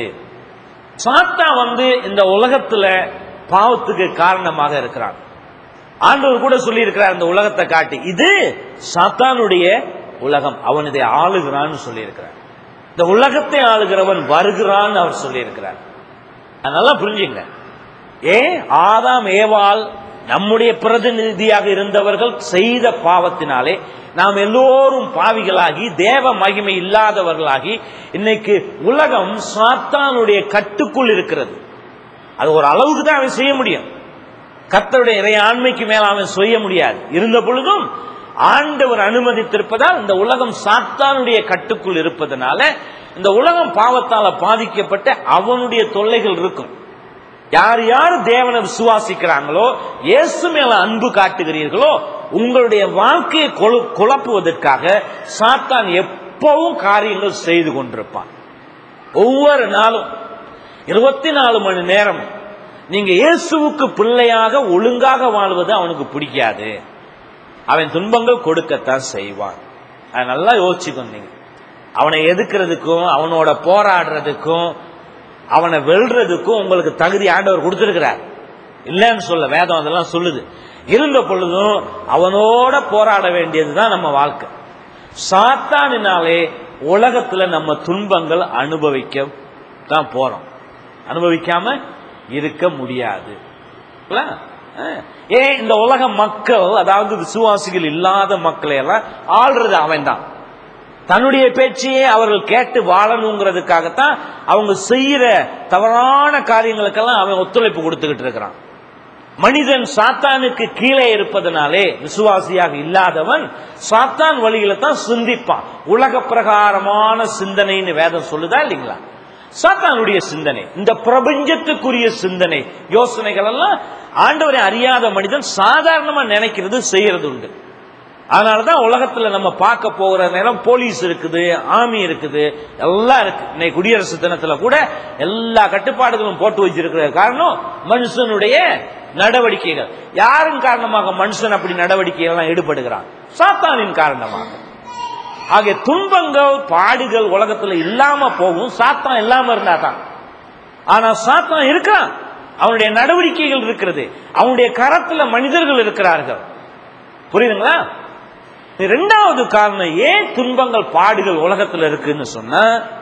Speaker 1: சாத்தா வந்து இந்த உலகத்துல பாவத்துக்கு காரணமாக இருக்கிறான் ஆண்டவர் கூட சொல்லி இருக்கிறார் இந்த உலகத்தை காட்டி இது சாத்தானுடைய உலகம் அவன் இதை ஆளுகிறான்னு சொல்லி இருக்கிறார் இந்த உலகத்தை ஆளுகிறவன் வருகிறான்னு அவர் சொல்லி இருக்கிறார் அதனால புரிஞ்சுங்க ஏ ஆதாம் ஏவாள் நம்முடைய பிரதிநிதியாக இருந்தவர்கள் செய்த பாவத்தினாலே நாம் எல்லோரும் பாவிகளாகி தேவ மகிமை இல்லாதவர்களாகி இன்னைக்கு உலகம் சாத்தானுடைய கட்டுக்குள் இருக்கிறது அது ஒரு அளவுக்கு தான் அவன் செய்ய முடியும் கர்த்தருடைய இறை ஆண்மைக்கு மேல அவன் செய்ய முடியாது இருந்த பொழுதும் ஆண்டவர் அனுமதித்திருப்பதால் இந்த உலகம் சாத்தானுடைய கட்டுக்குள் இருப்பதனால இந்த உலகம் பாவத்தால பாதிக்கப்பட்ட அவனுடைய தொல்லைகள் இருக்கும் யார் யார் தேவனை விசுவாசிக்கிறாங்களோ இயேசு மேல அன்பு காட்டுகிறீர்களோ உங்களுடைய வாழ்க்கையை கொழு- குழப்புவதற்காக சாத்தான் எப்பவும் காரியங்கள் செய்து கொண்டிருப்பான் ஒவ்வொரு நாளும் இருபத்தி நாலு மணி நேரம் நீங்க இயேசுவுக்கு பிள்ளையாக ஒழுங்காக வாழ்வது அவனுக்கு பிடிக்காது அவன் துன்பங்கள் கொடுக்கத்தான் செய்வான் அதை நல்லா யோசிச்சுக்கணும் நீங்க அவனை எதுக்குறதுக்கும் அவனோட போராடுறதுக்கும் அவனை வெல்றதுக்கும் உங்களுக்கு தகுதி ஆண்டவர் கொடுத்திருக்கிறார் இல்லைன்னு சொல்ல வேதம் அதெல்லாம் சொல்லுது இருந்த பொழுதும் அவனோட போராட வேண்டியதுதான் நம்ம வாழ்க்கை சாத்தானினாலே உலகத்துல நம்ம துன்பங்கள் அனுபவிக்க தான் போறோம் அனுபவிக்காம இருக்க முடியாது இல்ல? அஹ். ஏன் இந்த உலக மக்கள் அதாவது விசுவாசிகள் இல்லாத மக்களை எல்லாம் ஆள்றது அவன் தான் தன்னுடைய பேச்சையே அவர்கள் கேட்டு வாழணுங்கிறதுக்காகத்தான் அவங்க செய்யற தவறான காரியங்களுக்கெல்லாம் அவன் ஒத்துழைப்பு கொடுத்துக்கிட்டு இருக்கிறான் மனிதன் சாத்தானுக்கு கீழே இருப்பதனாலே விசுவாசியாக இல்லாதவன் சாத்தான் வழியில தான் சிந்திப்பான் உலக பிரகாரமான சிந்தனைன்னு வேதம் சொல்லுதா இல்லைங்களா சாத்தானுடைய சிந்தனை இந்த பிரபஞ்சத்துக்குரிய சிந்தனை யோசனைகள் எல்லாம் ஆண்டவரை அறியாத மனிதன் சாதாரணமா நினைக்கிறது செய்யறது உண்டு அதனாலதான் உலகத்துல நம்ம பார்க்க போகிற நேரம் போலீஸ் இருக்குது ஆர்மி இருக்குது எல்லாம் இருக்கு இன்னைக்கு குடியரசு தினத்துல கூட எல்லா கட்டுப்பாடுகளும் போட்டு வச்சிருக்கிற காரணம் மனுஷனுடைய நடவடிக்கைகள் யாரின் காரணமாக மனுஷன் அப்படி நடவடிக்கைகள் ஈடுபடுகிறான் சாத்தானின் காரணமாக ஆகிய துன்பங்கள் பாடுகள் உலகத்துல இல்லாம போகும் சாத்தான் இல்லாம இருந்தா தான் ஆனா சாத்தான் இருக்கிறான் அவனுடைய நடவடிக்கைகள் இருக்கிறது அவனுடைய கரத்துல மனிதர்கள் இருக்கிறார்கள் புரியுதுங்களா இரண்டாவது காரணம் ஏன் துன்பங்கள் பாடுகள் உலகத்துல இருக்குன்னு சொன்னா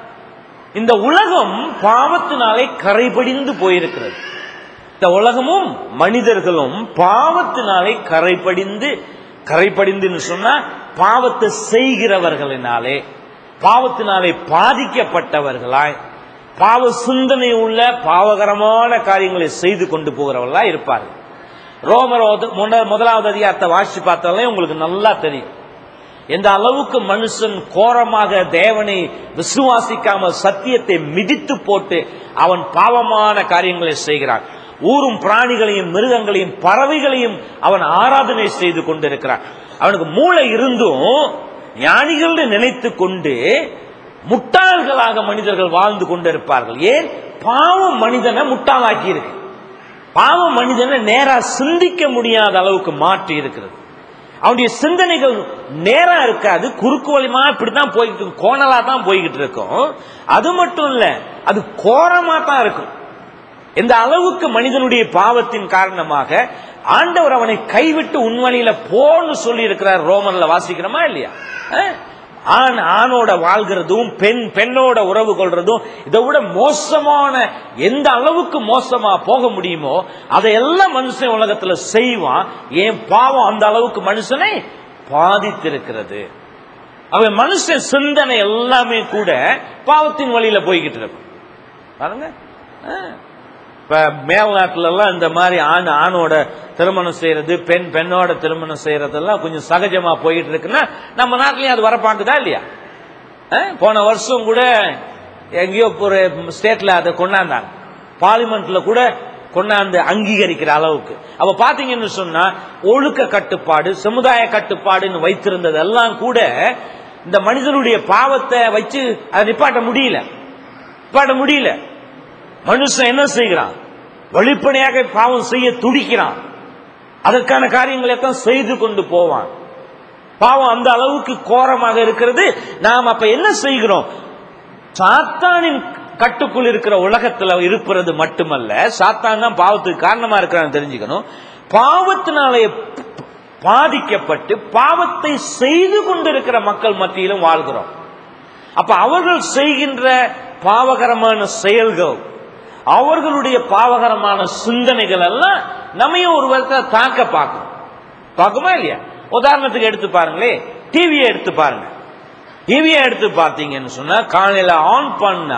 Speaker 1: இந்த உலகம் பாவத்தினாலே கரைபடிந்து போயிருக்கிறது இந்த உலகமும் மனிதர்களும் பாவத்தினாலே கரைபடிந்து கரைபடிந்துன்னு சொன்னா பாவத்தை செய்கிறவர்களினாலே பாவத்தினாலே பாதிக்கப்பட்டவர்களாய் பாவ சிந்தனை உள்ள பாவகரமான காரியங்களை செய்து கொண்டு போகிறவர்களாய் இருப்பார்கள் ரோமர் ஒத- முன்ன- முதலாவது அதிகாரத்தை வாசிச்சு பார்த்தாலே உங்களுக்கு நல்லா தெரியும் எந்த அளவுக்கு மனுஷன் கோரமாக தேவனை விசுவாசிக்காம சத்தியத்தை மிதித்து போட்டு அவன் பாவமான காரியங்களை செய்கிறான் ஊரும் பிராணிகளையும் மிருகங்களையும் பறவைகளையும் அவன் ஆராதனை செய்து கொண்டிருக்கிறான் அவனுக்கு மூளை இருந்தும் ஞானிகள் நினைத்து கொண்டு முட்டாள்களாக மனிதர்கள் வாழ்ந்து கொண்டிருப்பார்கள் ஏன் பாவம் மனிதனை முட்டாளாக்கி இருக்கு பாவம் மனிதனை நேரா சிந்திக்க முடியாத அளவுக்கு மாற்றி இருக்கிறது அவனுடைய சிந்தனைகள் நேரா இருக்காது குறுக்கு வழிமா இப்படித்தான் போய்கிட்டு இருக்கும் கோணலா தான் போய்கிட்டு இருக்கும் அது மட்டும் இல்ல அது கோரமா தான் இருக்கும் எந்த அளவுக்கு மனிதனுடைய பாவத்தின் காரணமாக ஆண்டவர் அவனை கைவிட்டு உண்வழியில போன்னு சொல்லி இருக்கிறார் ரோமன்ல வாசிக்கிறோமா இல்லையா அஹ்? ஆண் ஆணோட வாழ்கிறதும் பெண் பெண்ணோட உறவு கொள்றதும் இதை விட மோசமான எந்த அளவுக்கு மோசமா போக முடியுமோ அதையெல்லாம் மனுஷன் உலகத்துல செய்வான் ஏன் பாவம் அந்த அளவுக்கு மனுஷனை பாதித்திருக்கிறது அவன் மனுஷன் சிந்தனை எல்லாமே கூட பாவத்தின் வழியில போய்கிட்டு இருக்கும் பாருங்க அஹ். இப்ப மேல்நாட்டுல எல்லாம் இந்த மாதிரி ஆண் ஆணோட திருமணம் செய்யறது பெண் பெண்ணோட திருமணம் செய்யறதெல்லாம் கொஞ்சம் சகஜமா போயிட்டு இருக்குன்னா நம்ம நாட்டிலயும் அது வரப்பாக்குதா இல்லையா அஹ்? போன வருஷம் கூட எங்கேயோ ஒரு ஸ்டேட்ல அதை கொண்டாந்தாங்க பார்லிமெண்ட்ல கூட கொண்டாந்து அங்கீகரிக்கிற அளவுக்கு அப்ப பாத்தீங்கன்னு சொன்னா ஒழுக்க கட்டுப்பாடு சமுதாய கட்டுப்பாடுன்னு வைத்திருந்தது எல்லாம் கூட இந்த மனிதனுடைய பாவத்தை வச்சு அதை நிப்பாட்ட முடியல நிப்பாட்ட முடியல மனுஷன் என்ன செய்கிறான் வெளிப்படையாக பாவம் செய்ய துடிக்கிறான் அதற்கான காரியங்களை தான் செய்து கொண்டு போவான் பாவம் அந்த அளவுக்கு கோரமாக இருக்கிறது நாம் அப்ப என்ன செய்கிறோம் சாத்தானின் கட்டுக்குள் இருக்கிற உலகத்துல இருப்பது மட்டுமல்ல சாத்தான் தான் பாவத்துக்கு காரணமா இருக்கிறான்னு தெரிஞ்சுக்கணும் பாவத்தினாலே பாதிக்கப்பட்டு பாவத்தை செய்து கொண்டிருக்கிற மக்கள் மத்தியிலும் வாழ்கிறோம் அப்ப அவர்கள் செய்கின்ற பாவகரமான செயல்கள் அவர்களுடைய பாவகரமான சிந்தனைகள் எல்லாம் நம்மையும் ஒரு விதத்தை தாக்க பார்க்கும் பார்க்குமா இல்லையா உதாரணத்துக்கு எடுத்து பாருங்களே டிவியை எடுத்து பாருங்க டிவியை எடுத்து பார்த்தீங்கன்னு சொன்னா காலையில ஆன் பண்ணா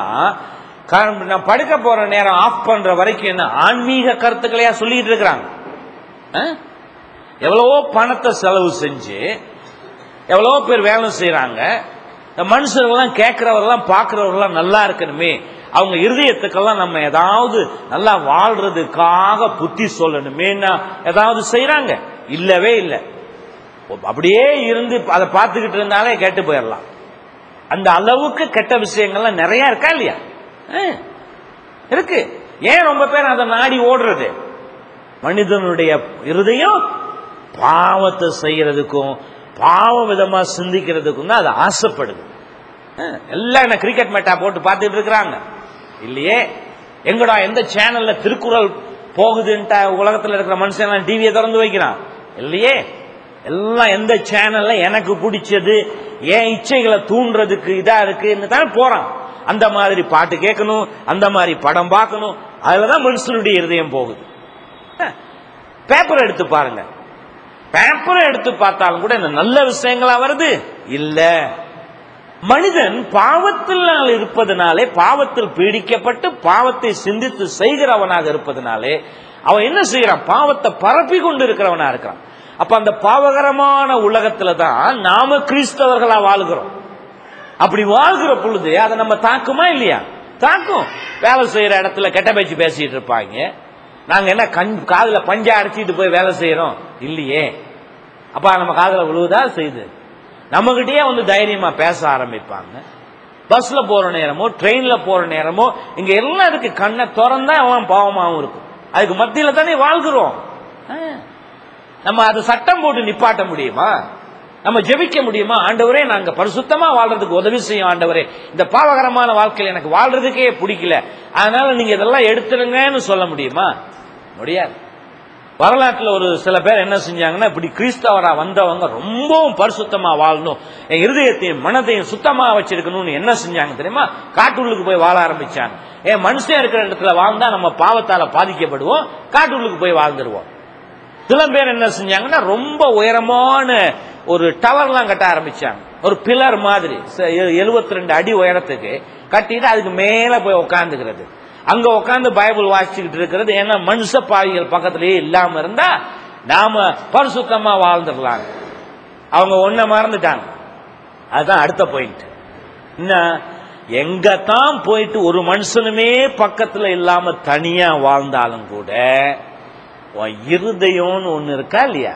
Speaker 1: கா- நான் படுக்க போற நேரம் ஆஃப் பண்ற வரைக்கும் என்ன ஆன்மீக கருத்துக்களையா சொல்லிட்டு இருக்கிறாங்க ஆ? எவ்வளவோ பணத்தை செலவு செஞ்சு எவ்வளவோ பேர் வேலை செய்யறாங்க இந்த மனுஷர்கள்லாம் கேட்கிறவரெல்லாம் பார்க்கிறவரெல்லாம் நல்லா இருக்கணுமே அவங்க இருதயத்துக்கெல்லாம் நம்ம ஏதாவது நல்லா வாழ்றதுக்காக புத்தி சொல்லணுமேன்னா ஏதாவது செய்யறாங்க இல்லவே இல்லை அப்படியே இருந்து அதை பார்த்துக்கிட்டு இருந்தாலே கேட்டு போயிடலாம் அந்த அளவுக்கு கெட்ட விஷயங்கள்லாம் நிறைய இருக்கா இல்லையா ஆ, இருக்கு ஏன் ரொம்ப பேர் அதை நாடி ஓடுறது மனிதனுடைய இருதயம் பாவத்தை செய்யறதுக்கும் பாவ விதமா சிந்திக்கிறதுக்கும் தான் அது ஆசைப்படுது அஹ், எல்லாம் என்ன கிரிக்கெட் மேட்டா போட்டு பார்த்துட்டு இருக்கிறாங்க இல்லையே எங்கடா எந்த சேனல்ல திருக்குறள் போகுதுன்ட்டா உலகத்துல இருக்கிற மனுஷன் எல்லாம் டிவியை திறந்து வைக்கிறான் இல்லையே எல்லாம் எந்த சேனல்ல எனக்கு பிடிச்சது என் இச்சைகளை தூண்டுறதுக்கு இதா இருக்குன்னு தானே போறான் அந்த மாதிரி பாட்டு கேட்கணும் அந்த மாதிரி படம் பார்க்கணும் அதுலதான் மனுஷனுடைய இருதயம் போகுது பேப்பர் எடுத்து பாருங்க பேப்பர் எடுத்து பார்த்தாலும் கூட இந்த நல்ல விஷயங்களா வருது இல்ல மனிதன் பாவத்தில் இருப்பதனாலே பாவத்தில் பீடிக்கப்பட்டு பாவத்தை சிந்தித்து செய்கிறவனாக இருப்பதனாலே அவன் என்ன செய்யறான் பாவத்தை பரப்பி கொண்டு இருக்கிறவனா இருக்கிறான் அப்ப அந்த பாவகரமான உலகத்துல தான் நாம கிறிஸ்தவர்களா வாழ்கிறோம் அப்படி வாழ்கிற பொழுது அதை நம்ம தாக்குமா இல்லையா தாக்கும் வேலை செய்யற இடத்துல கெட்ட பேச்சு பேசிட்டு இருப்பாங்க நாங்க என்ன கண் காதுல பஞ்சா அடிச்சிட்டு போய் வேலை செய்யறோம் இல்லையே அப்ப நம்ம காதுல விழுவுதா செய்யுது நம்மகிட்டயே வந்து தைரியமா பேச ஆரம்பிப்பாங்க பஸ்ல போற நேரமோ ட்ரெயின்ல போற நேரமோ இங்க எல்லாம் இருக்கு கண்ணை திறந்தா அவன் பாவமாவும் இருக்கும் அதுக்கு மத்தியில தானே வாழ்கிறோம் ஆ. நம்ம அது சட்டம் போட்டு நிப்பாட்ட முடியுமா நம்ம ஜெபிக்க முடியுமா ஆண்டவரே நாங்க பரிசுத்தமா வாழ்றதுக்கு உதவி செய்யும் ஆண்டவரே இந்த பாவகரமான வாழ்க்கையில எனக்கு வாழ்றதுக்கே பிடிக்கல அதனால நீங்க இதெல்லாம் எடுத்துருங்கன்னு சொல்ல முடியுமா முடியாது வரலாற்றுல ஒரு சில பேர் என்ன செஞ்சாங்கன்னா இப்படி கிறிஸ்தவரா வந்தவங்க ரொம்பவும் பரிசுத்தமா வாழணும் என் இருதயத்தையும் மனதையும் சுத்தமா வச்சிருக்கணும்னு என்ன செஞ்சாங்க தெரியுமா காட்டுள்ளுக்கு போய் வாழ ஆரம்பிச்சாங்க ஏன் மனுஷன் இருக்கிற இடத்துல வாழ்ந்தா நம்ம பாவத்தால பாதிக்கப்படுவோம் காட்டுள்ளுக்கு போய் வாழ்ந்துருவோம் சில பேர் என்ன செஞ்சாங்கன்னா ரொம்ப உயரமான ஒரு டவர்லாம் கட்ட ஆரம்பிச்சாங்க ஒரு பில்லர் மாதிரி எழுபத்தி ரெண்டு அடி உயரத்துக்கு கட்டிட்டு அதுக்கு மேல போய் உட்காந்துக்கிறது அங்க உட்காந்து பைபிள் வாசிச்சுக்கிட்டு இருக்கிறது ஏன்னா மனுஷ பாவிகள் பக்கத்திலேயே இல்லாம இருந்தா நாம பரிசுத்தமா வாழ்ந்துடலாம் அவங்க ஒன்ன மறந்துட்டாங்க அதுதான் அடுத்த பாயிண்ட் என்ன எங்க தான் போயிட்டு ஒரு மனுஷனுமே பக்கத்துல இல்லாம தனியா வாழ்ந்தாலும் கூட உன் இருதயம்னு ஒண்ணு இருக்கா இல்லையா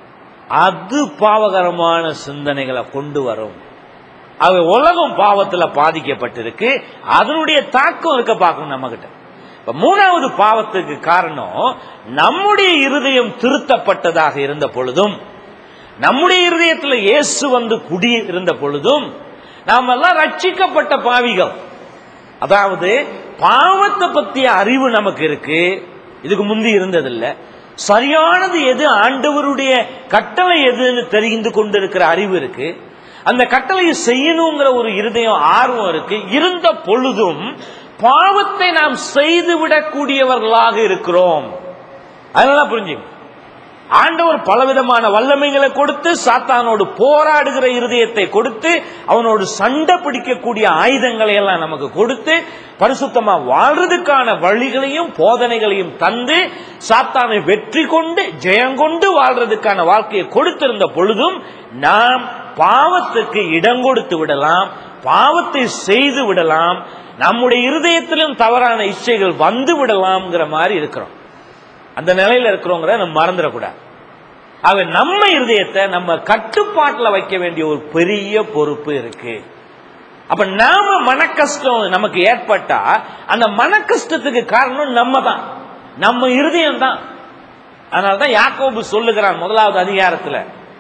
Speaker 1: அது பாவகரமான சிந்தனைகளை கொண்டு வரும் அது உலகம் பாவத்துல பாதிக்கப்பட்டிருக்கு அதனுடைய தாக்கம் இருக்க பார்க்கணும் நம்ம கிட்ட இப்ப மூணாவது பாவத்துக்கு காரணம் நம்முடைய இருதயம் திருத்தப்பட்டதாக இருந்த பொழுதும் நம்முடைய இருதயத்துல இயேசு வந்து குடி இருந்த பொழுதும் நாம் எல்லாம் ரட்சிக்கப்பட்ட பாவிகள் அதாவது பாவத்தை பத்திய அறிவு நமக்கு இருக்கு இதுக்கு முந்தி இருந்ததில்ல சரியானது எது ஆண்டவருடைய கட்டளை எதுன்னு தெரிந்து கொண்டிருக்கிற அறிவு இருக்கு அந்த கட்டளையை செய்யணுங்கிற ஒரு இருதயம் ஆர்வம் இருக்கு இருந்த பொழுதும் பாவத்தை நாம் செய்துவிடக்கூடியவர்களாக இருக்கிறோம் அதனால புரிஞ்சுங்க ஆண்டவர் பலவிதமான வல்லமைகளை கொடுத்து சாத்தானோடு போராடுகிற இருதயத்தை கொடுத்து அவனோடு சண்டை பிடிக்கக்கூடிய ஆயுதங்களை எல்லாம் நமக்கு கொடுத்து பரிசுத்தமா வாழ்றதுக்கான வழிகளையும் போதனைகளையும் தந்து சாத்தானை வெற்றி கொண்டு ஜெயங்கொண்டு வாழ்றதுக்கான வாழ்க்கையை கொடுத்திருந்த பொழுதும் நாம் பாவத்துக்கு இடம் கொடுத்து விடலாம் பாவத்தை செய்து விடலாம் நம்முடைய இருதயத்திலும் தவறான இச்சைகள் வந்து விடலாம்ங்கிற மாதிரி இருக்கிறோம் அந்த நிலையில இருக்கிறோங்கிற நம்ம மறந்துடக்கூடாது ஆக நம்ம இருதயத்தை நம்ம கட்டுப்பாட்டில் வைக்க வேண்டிய ஒரு பெரிய பொறுப்பு இருக்கு அப்ப நாம மன கஷ்டம் நமக்கு ஏற்பட்டா அந்த மன கஷ்டத்துக்கு காரணம் நம்ம தான் நம்ம இருதயம் தான் அதனாலதான் யாக்கோபு சொல்லுகிறான் முதலாவது அதிகாரத்துல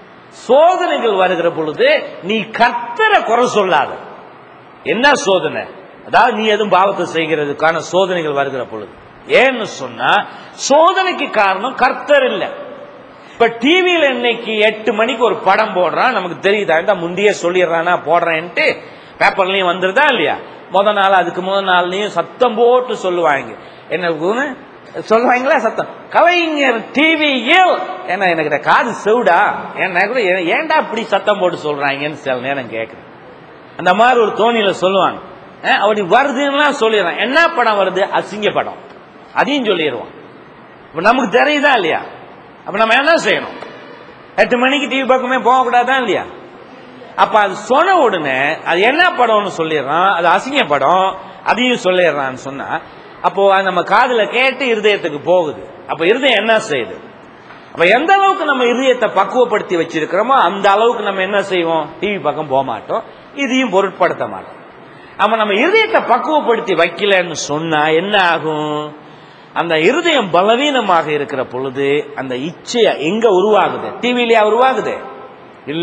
Speaker 1: சோதனைகள் வருகிற பொழுது நீ கர்த்தரை குறை சொல்லாத என்ன சோதனை அதாவது நீ எதுவும் பாவத்தை செய்கிறதுக்கான சோதனைகள் வருகிற பொழுது ஏன்னு சொன்னா சோதனைக்கு காரணம் கர்த்தர் இல்ல இப்ப டிவியில இன்னைக்கு எட்டு மணிக்கு ஒரு படம் போடுறான் நமக்கு தெரியுதா இந்த முந்தைய சொல்லிடுறானா போடுறேன்ட்டு பேப்பர்லயும் வந்துருதா இல்லையா முத நாள் அதுக்கு முத நாள்லயும் சத்தம் போட்டு சொல்லுவாங்க என்ன குணு? சொல்லுவாங்களா சத்தம் கலைஞர் டிவியில் ஏன்னா எனக்கு இந்த காது செவுடா என்ன கூட ஏ- ஏன்டா இப்படி சத்தம் போட்டு சொல்றாங்கன்னு சில நேரம் கேட்குறேன் அந்த மாதிரி ஒரு தோணியில சொல்லுவாங்க அஹ் அப்படி வருதுன்னா சொல்லிடுறான் என்ன படம் வருது அசிங்க படம் அதையும் சொல்லிடுவான் இப்ப நமக்கு தெரியுதா இல்லையா அப்ப நம்ம என்ன செய்யணும் எட்டு மணிக்கு டிவி பக்கமே போகக்கூடாதா இல்லையா அப்ப அது சொன்ன உடனே அது என்ன படம்னு சொல்லிடுறான் அது அசிங்க படம் அதையும் சொல்லிடுறான்னு சொன்னா அப்போ அது நம்ம காதுல கேட்டு இருதயத்துக்கு போகுது அப்ப இருதயம் என்ன செய்யுது அப்ப எந்த அளவுக்கு நம்ம இருதயத்தை பக்குவப்படுத்தி வச்சிருக்கிறோமோ அந்த அளவுக்கு நம்ம என்ன செய்வோம் டிவி பக்கம் போக மாட்டோம் இதையும் பொருட்படுத்த மாட்டோம் அப்ப நம்ம இருதயத்தை பக்குவப்படுத்தி வைக்கலன்னு சொன்னா என்ன ஆகும் அந்த இருதயம் பலவீனமாக இருக்கிற பொழுது அந்த இச்சை எங்க உருவாகுது டிவிலயா உருவாகுது இல்ல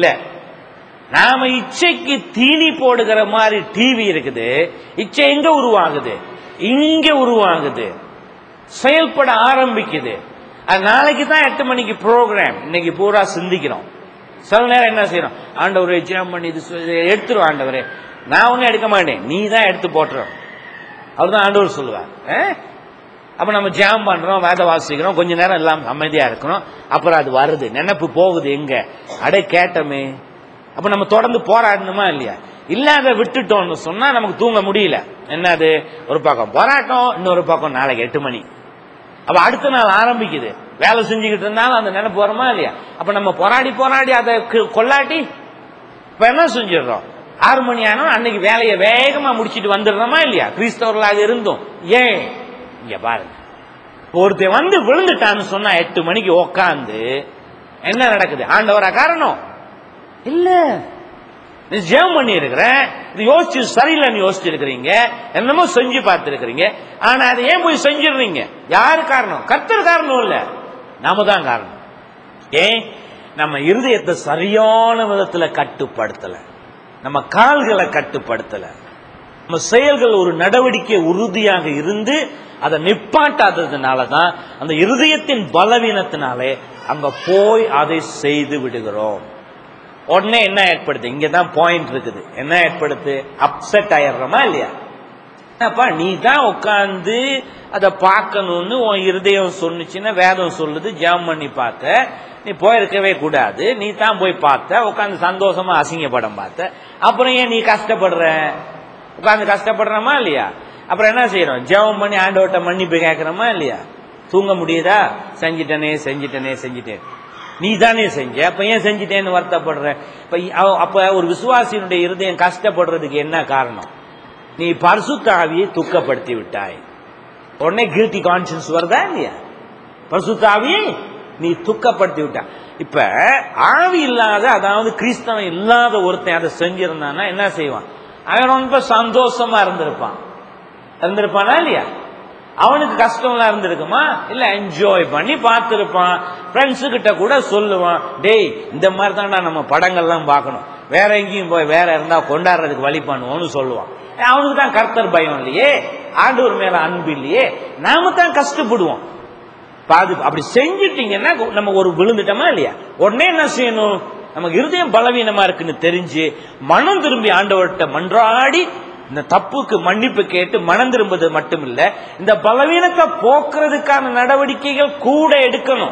Speaker 1: நாம இச்சைக்கு தீனி போடுகிற மாதிரி டிவி இருக்குது இச்சை எங்க உருவாகுது இங்க உருவாகுது செயல்பட ஆரம்பிக்குது அது நாளைக்கு தான் எட்டு மணிக்கு ப்ரோக்ராம் இன்னைக்கு பூரா சிந்திக்கிறோம் சில நேரம் என்ன செய்யறோம் ஆண்டவரே ஜெயம் பண்ணி இது சொ- இதை எடுத்துரும் ஆண்டவரே நான் ஒன்னும் எடுக்க மாட்டேன் நீ தான் எடுத்து போட்டுரும் அவர்தான் ஆண்டவர் சொல்லுவார் ஆ? அப்ப நம்ம ஜாம் பண்றோம் வேத வாசிக்கிறோம் கொஞ்ச நேரம் எல்லாம் அமைதியா இருக்கிறோம் அப்புறம் அது வருது நினைப்பு போகுது எங்க அடே கேட்டமே அப்ப நம்ம தொடர்ந்து போராடணுமா இல்லையா இல்லாத விட்டுட்டோம்னு சொன்னா நமக்கு தூங்க முடியல என்னது ஒரு பக்கம் போராட்டம் இன்னொரு பக்கம் நாளைக்கு எட்டு மணி அப்ப அடுத்த நாள் ஆரம்பிக்குது வேலை செஞ்சுக்கிட்டு இருந்தாலும் அந்த நினைப்பு வருமா இல்லையா அப்ப நம்ம போராடி போராடி அதை கு- கொல்லாட்டி இப்ப என்ன செஞ்சிடுறோம் ஆறு மணி ஆனா அன்னைக்கு வேலையை வேகமா முடிச்சிட்டு வந்துடுறோமா இல்லையா கிறிஸ்தவர்களாக இருந்தோம் ஏன் இங்க பாருங்க ஒருத்தன் வந்து விழுந்துட்டான்னு சொன்னா எட்டு மணிக்கு உக்காந்து என்ன நடக்குது ஆண்டவரா காரணம் இல்ல நீ ஜெபம் பண்ணி இருக்கிறேன் இது யோசிச்சு சரியில்லைன்னு யோசிச்சு இருக்கிறீங்க என்னமோ செஞ்சு பார்த்திருக்கிறீங்க ஆனா அதை ஏன் போய் செஞ்சிடுறீங்க யாரு காரணம் கர்த்தர் காரணம் இல்ல நாம தான் காரணம் ஏன் நம்ம இருதயத்தை சரியான விதத்துல கட்டுப்படுத்தல நம்ம கால்களை கட்டுப்படுத்தல நம்ம செயல்கள் ஒரு நடவடிக்கை உறுதியாக இருந்து அதை நிப்பாட்டாததுனால தான் அந்த இருதயத்தின் பலவீனத்தினாலே அங்க போய் அதை செய்து விடுகிறோம் உடனே என்ன ஏற்படுது இங்க தான் பாயிண்ட் இருக்குது என்ன ஏற்படுத்து அப்செட் ஆயிடுறோமா இல்லையா அப்பா நீ தான் உட்காந்து அதை பார்க்கணும்னு உன் இருதயம் சொன்னுச்சுன்னா வேதம் சொல்லுது ஜெபம் பண்ணி பார்த்த நீ போயிருக்கவே கூடாது நீ தான் போய் பார்த்த உட்காந்து சந்தோஷமா அசிங்க படம் பார்த்த அப்புறம் ஏன் நீ கஷ்டப்படுற உட்காந்து கஷ்டப்படுறோமா இல்லையா அப்புறம் என்ன செய்யறோம் ஜெபம் பண்ணி ஆண்டவர்கிட்ட மன்னிப்பு கேட்கறோமா இல்லையா தூங்க முடியுதா செஞ்சிட்டனே செஞ்சிட்டனே செஞ்சிட்டேன் நீ தானே செஞ்ச அப்ப ஏன் செஞ்சிட்டேன்னு வருத்தப்படுற இப்ப அவ- அப்ப ஒரு விசுவாசியினுடைய இருதயம் கஷ்டப்படுறதுக்கு என்ன காரணம் நீ பரிசுத்த ஆவியை துக்கப்படுத்தி விட்டாய் உடனே கில்ட்டி கான்சியன்ஸ் வருதா இல்லையா பரிசுத்த ஆவியை நீ துக்கப்படுத்தி விட்டாய் இப்ப ஆவி இல்லாத அதாவது கிறிஸ்தவன் இல்லாத ஒருத்தன் அதை செஞ்சிருந்தானா என்ன செய்வான் அவன் ரொம்ப சந்தோஷமா இருந்திருப்பான் இருந்திருப்பானா இல்லையா அவனுக்கு கஷ்டம்லாம் இருந்திருக்குமா இல்ல என்ஜாய் பண்ணி பார்த்திருப்பான் ஃப்ரெண்ட்ஸு கிட்ட கூட சொல்லுவான் டேய் இந்த மாதிரி தான்டா நம்ம படங்கள்லாம் பார்க்கணும் வேற எங்கேயும் போய் வேற இருந்தா கொண்டாடுறதுக்கு வழி பண்ணுவோம்னு சொல்லுவான் அவனுக்கு தான் கர்த்தர் பயம் இல்லையே ஆண்டவர் மேல அன்பு இல்லையே நாம தான் கஷ்டப்படுவோம் பாது அப்படி செஞ்சிட்டீங்கன்னா நம்ம ஒரு விழுந்துட்டோமா இல்லையா உடனே என்ன செய்யணும் நமக்கு இருதயம் பலவீனமா இருக்குன்னு தெரிஞ்சு மனம் திரும்பி ஆண்டவர்கிட்ட மன்றாடி இந்த தப்புக்கு மன்னிப்பு கேட்டு மனம் திரும்புவது மட்டும் இல்ல இந்த பலவீனத்தை போக்குறதுக்கான நடவடிக்கைகள் கூட எடுக்கணும்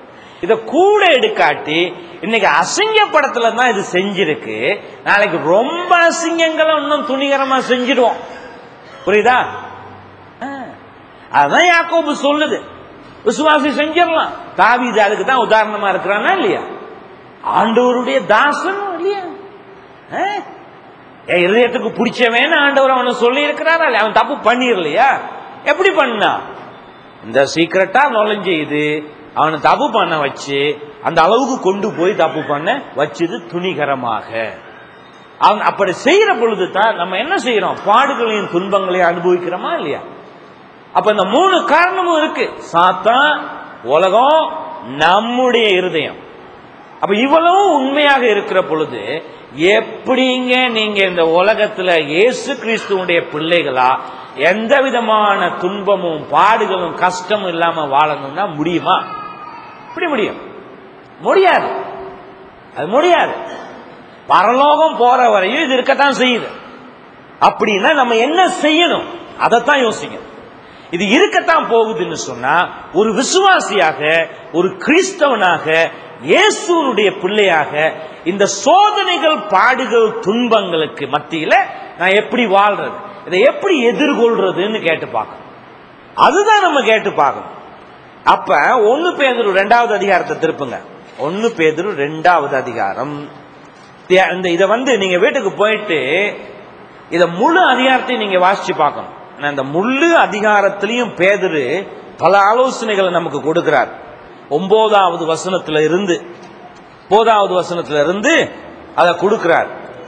Speaker 1: இத கூட எடுக்காட்டி இன்னைக்கு அசிங்க படத்துல தான் இது செஞ்சிருக்கு நாளைக்கு ரொம்ப அசிங்கங்களை இன்னும் துணிகரமா செஞ்சிடுவோம் புரியுதா ஆ. அதான் யாக்கோபு சொல்லுது விசுவாசி செஞ்சிடலாம் தாவீது அதுக்கு தான் உதாரணமா இருக்கிறானா இல்லையா ஆண்டவருடைய தாசன் இல்லையா ஆ? என் இருதயத்துக்கு பிடிச்சவன் ஆண்டவர் அவனை சொல்லி இருக்கிறாரா இல்லையா? அவன் தப்பு பண்ணிரலையா எப்படி பண்ணா இந்த சீக்கிரட்டா நுழைஞ்சு இது அவனை தப்பு பண்ண வச்சு அந்த அளவுக்கு கொண்டு போய் தப்பு பண்ண வச்சது துணிகரமாக அவன் அப்படி செய்யற பொழுது தான் நம்ம என்ன செய்யறோம் பாடுகளையும் துன்பங்களையும் அனுபவிக்கிறோமா இல்லையா அப்ப இந்த மூணு காரணமும் இருக்கு சாத்தான் உலகம் நம்முடைய இருதயம் அப்ப இவ்வளவு உண்மையாக இருக்கிற பொழுது எப்படிங்க நீங்க இந்த உலகத்துல இயேசு கிறிஸ்துவனுடைய பிள்ளைகளா எந்த விதமான துன்பமும் பாடுகளும் கஷ்டமும் இல்லாம வாழணும்னா முடியுமா எப்படி முடியும் முடியாது அது முடியாது பரலோகம் போற வரையும் இது இருக்கத்தான் செய்யுது அப்படின்னா நம்ம என்ன செய்யணும் அதைத்தான் யோசிக்கணும் இது இருக்கத்தான் போகுதுன்னு சொன்னா ஒரு விசுவாசியாக ஒரு கிறிஸ்தவனாக இயேசுனுடைய பிள்ளையாக இந்த சோதனைகள் பாடுகள் துன்பங்களுக்கு மத்தியில நான் எப்படி வாழ்றது இதை எப்படி எதிர்கொள்றதுன்னு கேட்டு பார்க்கணும் அதுதான் நம்ம கேட்டு பார்க்கணும் அப்ப ஒன்னு பேதுரு ரெண்டாவது அதிகாரத்தை திருப்புங்க ஒன்னு பேதுரு ரெண்டாவது அதிகாரம் தி- இந்த இதை வந்து நீங்க வீட்டுக்கு போயிட்டு இத முழு அதிகாரத்தையும் நீங்க வாசிச்சு பார்க்கணும் ஆனா இந்த முழு அதிகாரத்திலையும் பேதுரு பல ஆலோசனைகளை நமக்கு கொடுக்கிறார் ஒன்பதாவது வசனத்துல இருந்து ஒன்பதாவது வசனத்துல இருந்து அதை கொடுக்கிறார்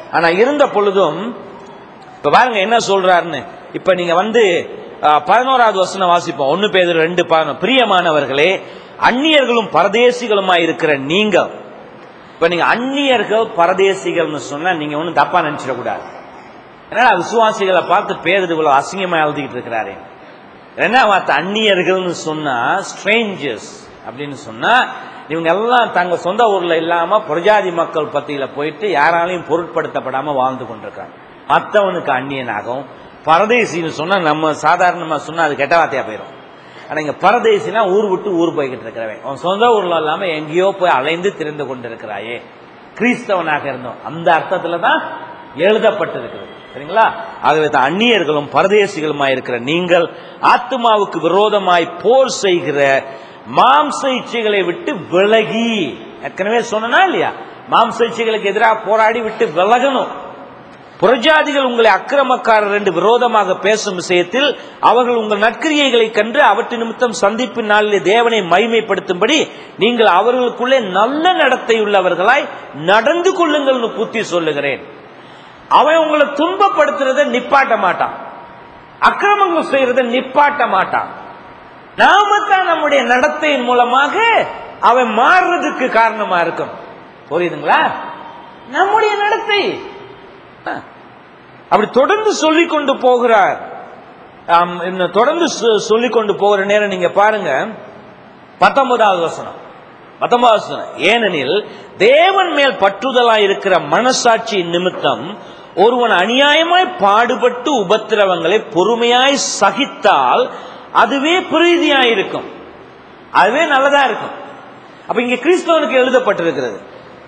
Speaker 1: ஆனா இருந்த பொழுதும் இப்ப பாருங்க என்ன சொல்றாருன்னு இப்ப நீங்க வந்து அஹ், பதினோராவது வசனம் வாசிப்போம் ஒன்னு பேர் ரெண்டு பதினொன்று. பிரியமானவர்களே அந்நியர்களும் பரதேசிகளுமா இருக்கிற நீங்க இப்ப நீங்க அந்நியர்கள் பரதேசிகள்னு சொன்னா நீங்க ஒன்றும் தப்பா நினைச்சிடக்கூடாது ஏன்னா விசுவாசிகளை பார்த்து பேதர் இவ்வளவு அசிங்கமா எழுதிக்கிட்டு இருக்கிறாரு ரெண்டாவது வார்த்தை அந்நியர்கள்னு சொன்னா ஸ்ட்ரேஞ்சர்ஸ் அப்படின்னு சொன்னா இவங்க எல்லாம் தங்க சொந்த ஊர்ல இல்லாம புரஜாதி மக்கள் பத்தியில போயிட்டு யாராலையும் பொருட்படுத்தப்படாம வாழ்ந்து கொண்டிருக்காங்க மத்தவனுக்கு அந்நியனாகவும் பரதேசின்னு சொன்னா நம்ம சாதாரணமா சொன்னா அது கெட்ட வார்த்தையா போயிடும் ஆனா இங்க பரதேசினா ஊர் விட்டு ஊர் போய்கிட்டு இருக்கிறவன் அவன் சொந்த ஊர்ல இல்லாம எங்கேயோ போய் அலைந்து திரிந்து கொண்டிருக்கிறாயே கிறிஸ்தவனாக இருந்தோம் அந்த அர்த்தத்துல தான் எழுதப்பட்டிருக்கிறது சரிங்களா ஆகவே தான் அந்நியர்களும் பரதேசிகளுமாய் இருக்கிற நீங்கள் ஆத்மாவுக்கு விரோதமாய் போர் செய்கிற மாம்ச இச்சைகளை விட்டு விலகி ஏற்கனவே சொன்னா இல்லையா மாம்ச இச்சைகளுக்கு எதிராக போராடி விட்டு விலகணும் புறஜாதிகள் உங்களை அக்கிரமக்காரர் என்று விரோதமாக பேசும் விஷயத்தில் அவர்கள் உங்கள் நற்கிரியைகளை கண்டு அவற்றின் நிமித்தம் சந்திப்பின் நாளிலே தேவனை மைமைப்படுத்தும்படி நீங்கள் அவர்களுக்குள்ளே நல்ல நடத்தை உள்ளவர்களாய் நடந்து கொள்ளுங்கள்னு புத்தி சொல்லுகிறேன் அவன் உங்களை துன்பப்படுத்துறதை நிப்பாட்ட மாட்டான் அக்கிரமங்கள் செய்யறதை நிப்பாட்ட மாட்டான் நாம தான் நம்முடைய நடத்தையின் மூலமாக அவன் மாறுறதுக்கு காரணமா இருக்கும் புரியுதுங்களா நம்முடைய நடத்தை அஹ். அப்படி தொடர்ந்து சொல்லிக் கொண்டு போகிறார் ஆம், இன்னும் தொடர்ந்து சொ- சொல்லிக் கொண்டு போகிற நேரம் நீங்க பாருங்க பத்தொன்பதாவது வசனம் பத்தொன்பதாவது வசனம் ஏனெனில் தேவன் மேல் பற்றுதலாய் இருக்கிற மனசாட்சியின் நிமித்தம் ஒருவன் அநியாயமாய் பாடுபட்டு உபத்திரவங்களை பொறுமையாய் சகித்தால் அதுவே பிரீதியாய் இருக்கும் அதுவே நல்லதா இருக்கும் அப்ப இங்க கிறிஸ்தவனுக்கு எழுதப்பட்டிருக்கிறது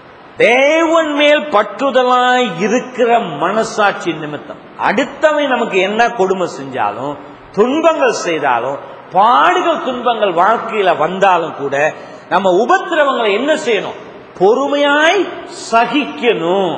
Speaker 1: தேவன் மேல் பற்றுதலாய் இருக்கிற மனசாட்சி நிமித்தம் அடுத்தவன் நமக்கு என்ன கொடுமை செஞ்சாலும் துன்பங்கள் செய்தாலும் பாடுகள் துன்பங்கள் வாழ்க்கையில வந்தாலும் கூட நம்ம உபத்திரவங்களை என்ன செய்யணும் பொறுமையாய் சகிக்கணும்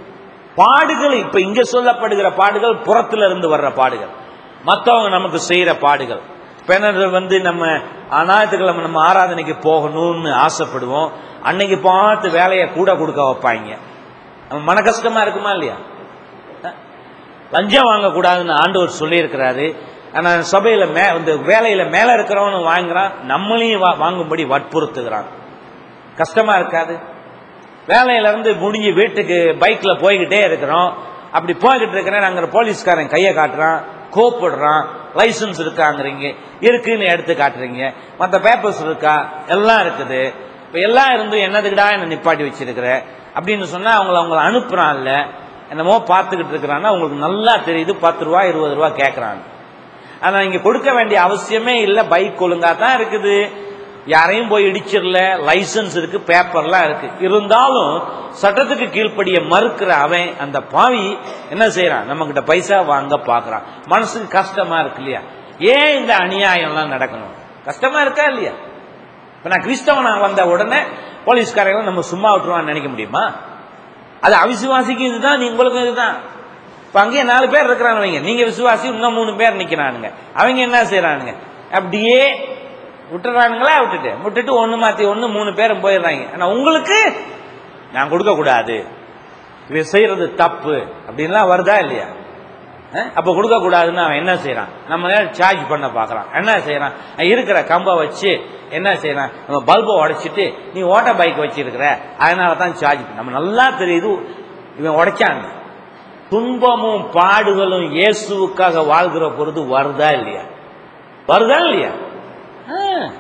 Speaker 1: பாடுகள் இப்ப இங்க சொல்லப்படுகிற பாடுகள் புறத்துல இருந்து வர்ற பாடுகள் மத்தவங்க நமக்கு செய்யற பாடுகள் இப்ப என்ன வந்து நம்ம ஞாயிற்றுக்கிழமை நம்ம ஆராதனைக்கு போகணும்னு ஆசைப்படுவோம் அன்னைக்கு பார்த்து வேலையை கூட கொடுக்க வைப்பாங்க நம்ம மன கஷ்டமா இருக்குமா இல்லையா அஹ்? லஞ்சம் வாங்கக்கூடாதுன்னு ஆண்டவர் சொல்லியிருக்கிறாரு ஆனா சபையில மே இந்த வேலையில மேல இருக்கிறவனு வாங்குறான் நம்மளையும் வா- வாங்கும்படி வற்புறுத்துகிறான் கஷ்டமா இருக்காது வேலையில இருந்து முடிஞ்சு வீட்டுக்கு பைக்ல போய்கிட்டே இருக்கிறோம் அப்படி போய்கிட்டு இருக்கிறேன் அங்க போலீஸ்காரன் கையை காட்டுறான் கோப்பிடுறான் லைசன்ஸ் இருக்காங்கிறீங்க இருக்குன்னு எடுத்து காட்டுறீங்க மற்ற பேப்பர்ஸ் இருக்கா எல்லாம் இருக்குது இப்ப எல்லாம் இருந்து என்னதுக்குடா என்ன நிப்பாட்டி வச்சிருக்கிற அப்படின்னு சொன்னா அவங்கள அவங்கள அனுப்புறான்ல என்னமோ பார்த்துக்கிட்டு இருக்கிறான்னா உங்களுக்கு நல்லா தெரியுது பத்து ரூபா இருபது ரூபா கேட்கறாங்க ஆனா இங்க கொடுக்க வேண்டிய அவசியமே இல்ல பைக் ஒழுங்கா தான் இருக்குது யாரையும் போய் இடிச்சிடல லைசன்ஸ் இருக்கு பேப்பர்லாம் இருக்கு இருந்தாலும் சட்டத்துக்கு கீழ்ப்படிய மறுக்கிற அவன் அந்த பாவி என்ன செய்யறான் நம்ம கிட்ட பைசா வாங்க பாக்குறான் மனசுக்கு கஷ்டமா இருக்கு இல்லையா ஏன் இந்த அநியாயம்லாம் நடக்கணும் கஷ்டமா இருக்கா இல்லையா இப்ப நான் கிறிஸ்தவனா வந்த உடனே போலீஸ்காரங்க நம்ம சும்மா விட்டுருவான்னு நினைக்க முடியுமா அது அவிசுவாசிக்கு இதுதான் நீ உங்களுக்கும் இதுதான் இப்ப அங்கேயே நாலு பேர் இருக்கிறாங்க வைங்க நீங்க விசுவாசி இன்னும் மூணு பேர் நிக்கிறானுங்க அவங்க என்ன செய்யறானுங்க அப்படியே விட்டுறானுங்களா விட்டுட்டு விட்டுட்டு ஒண்ணு மாத்தி ஒண்ணு மூணு பேரும் போயிடுறாங்க ஆனா உங்களுக்கு நான் கொடுக்க கூடாது இவன் செய்யறது தப்பு அப்படின்லாம் வருதா இல்லையா அஹ்? அப்ப கொடுக்க கூடாதுன்னு அவன் என்ன செய்யறான் நம்ம சார்ஜ் பண்ண பாக்குறான் என்ன செய்யறான் இருக்கிற கம்பை வச்சு என்ன செய்யறான் நம்ம பல்பை உடைச்சிட்டு நீ ஓட்ட பைக் வச்சிருக்கிற அதனால தான் சார்ஜ் நம்ம நல்லா தெரியுது இவன் உடைச்சான் துன்பமும் பாடுகளும் இயேசுவுக்காக வாழ்கிற பொழுது வருதா இல்லையா வருதா இல்லையா ஆ.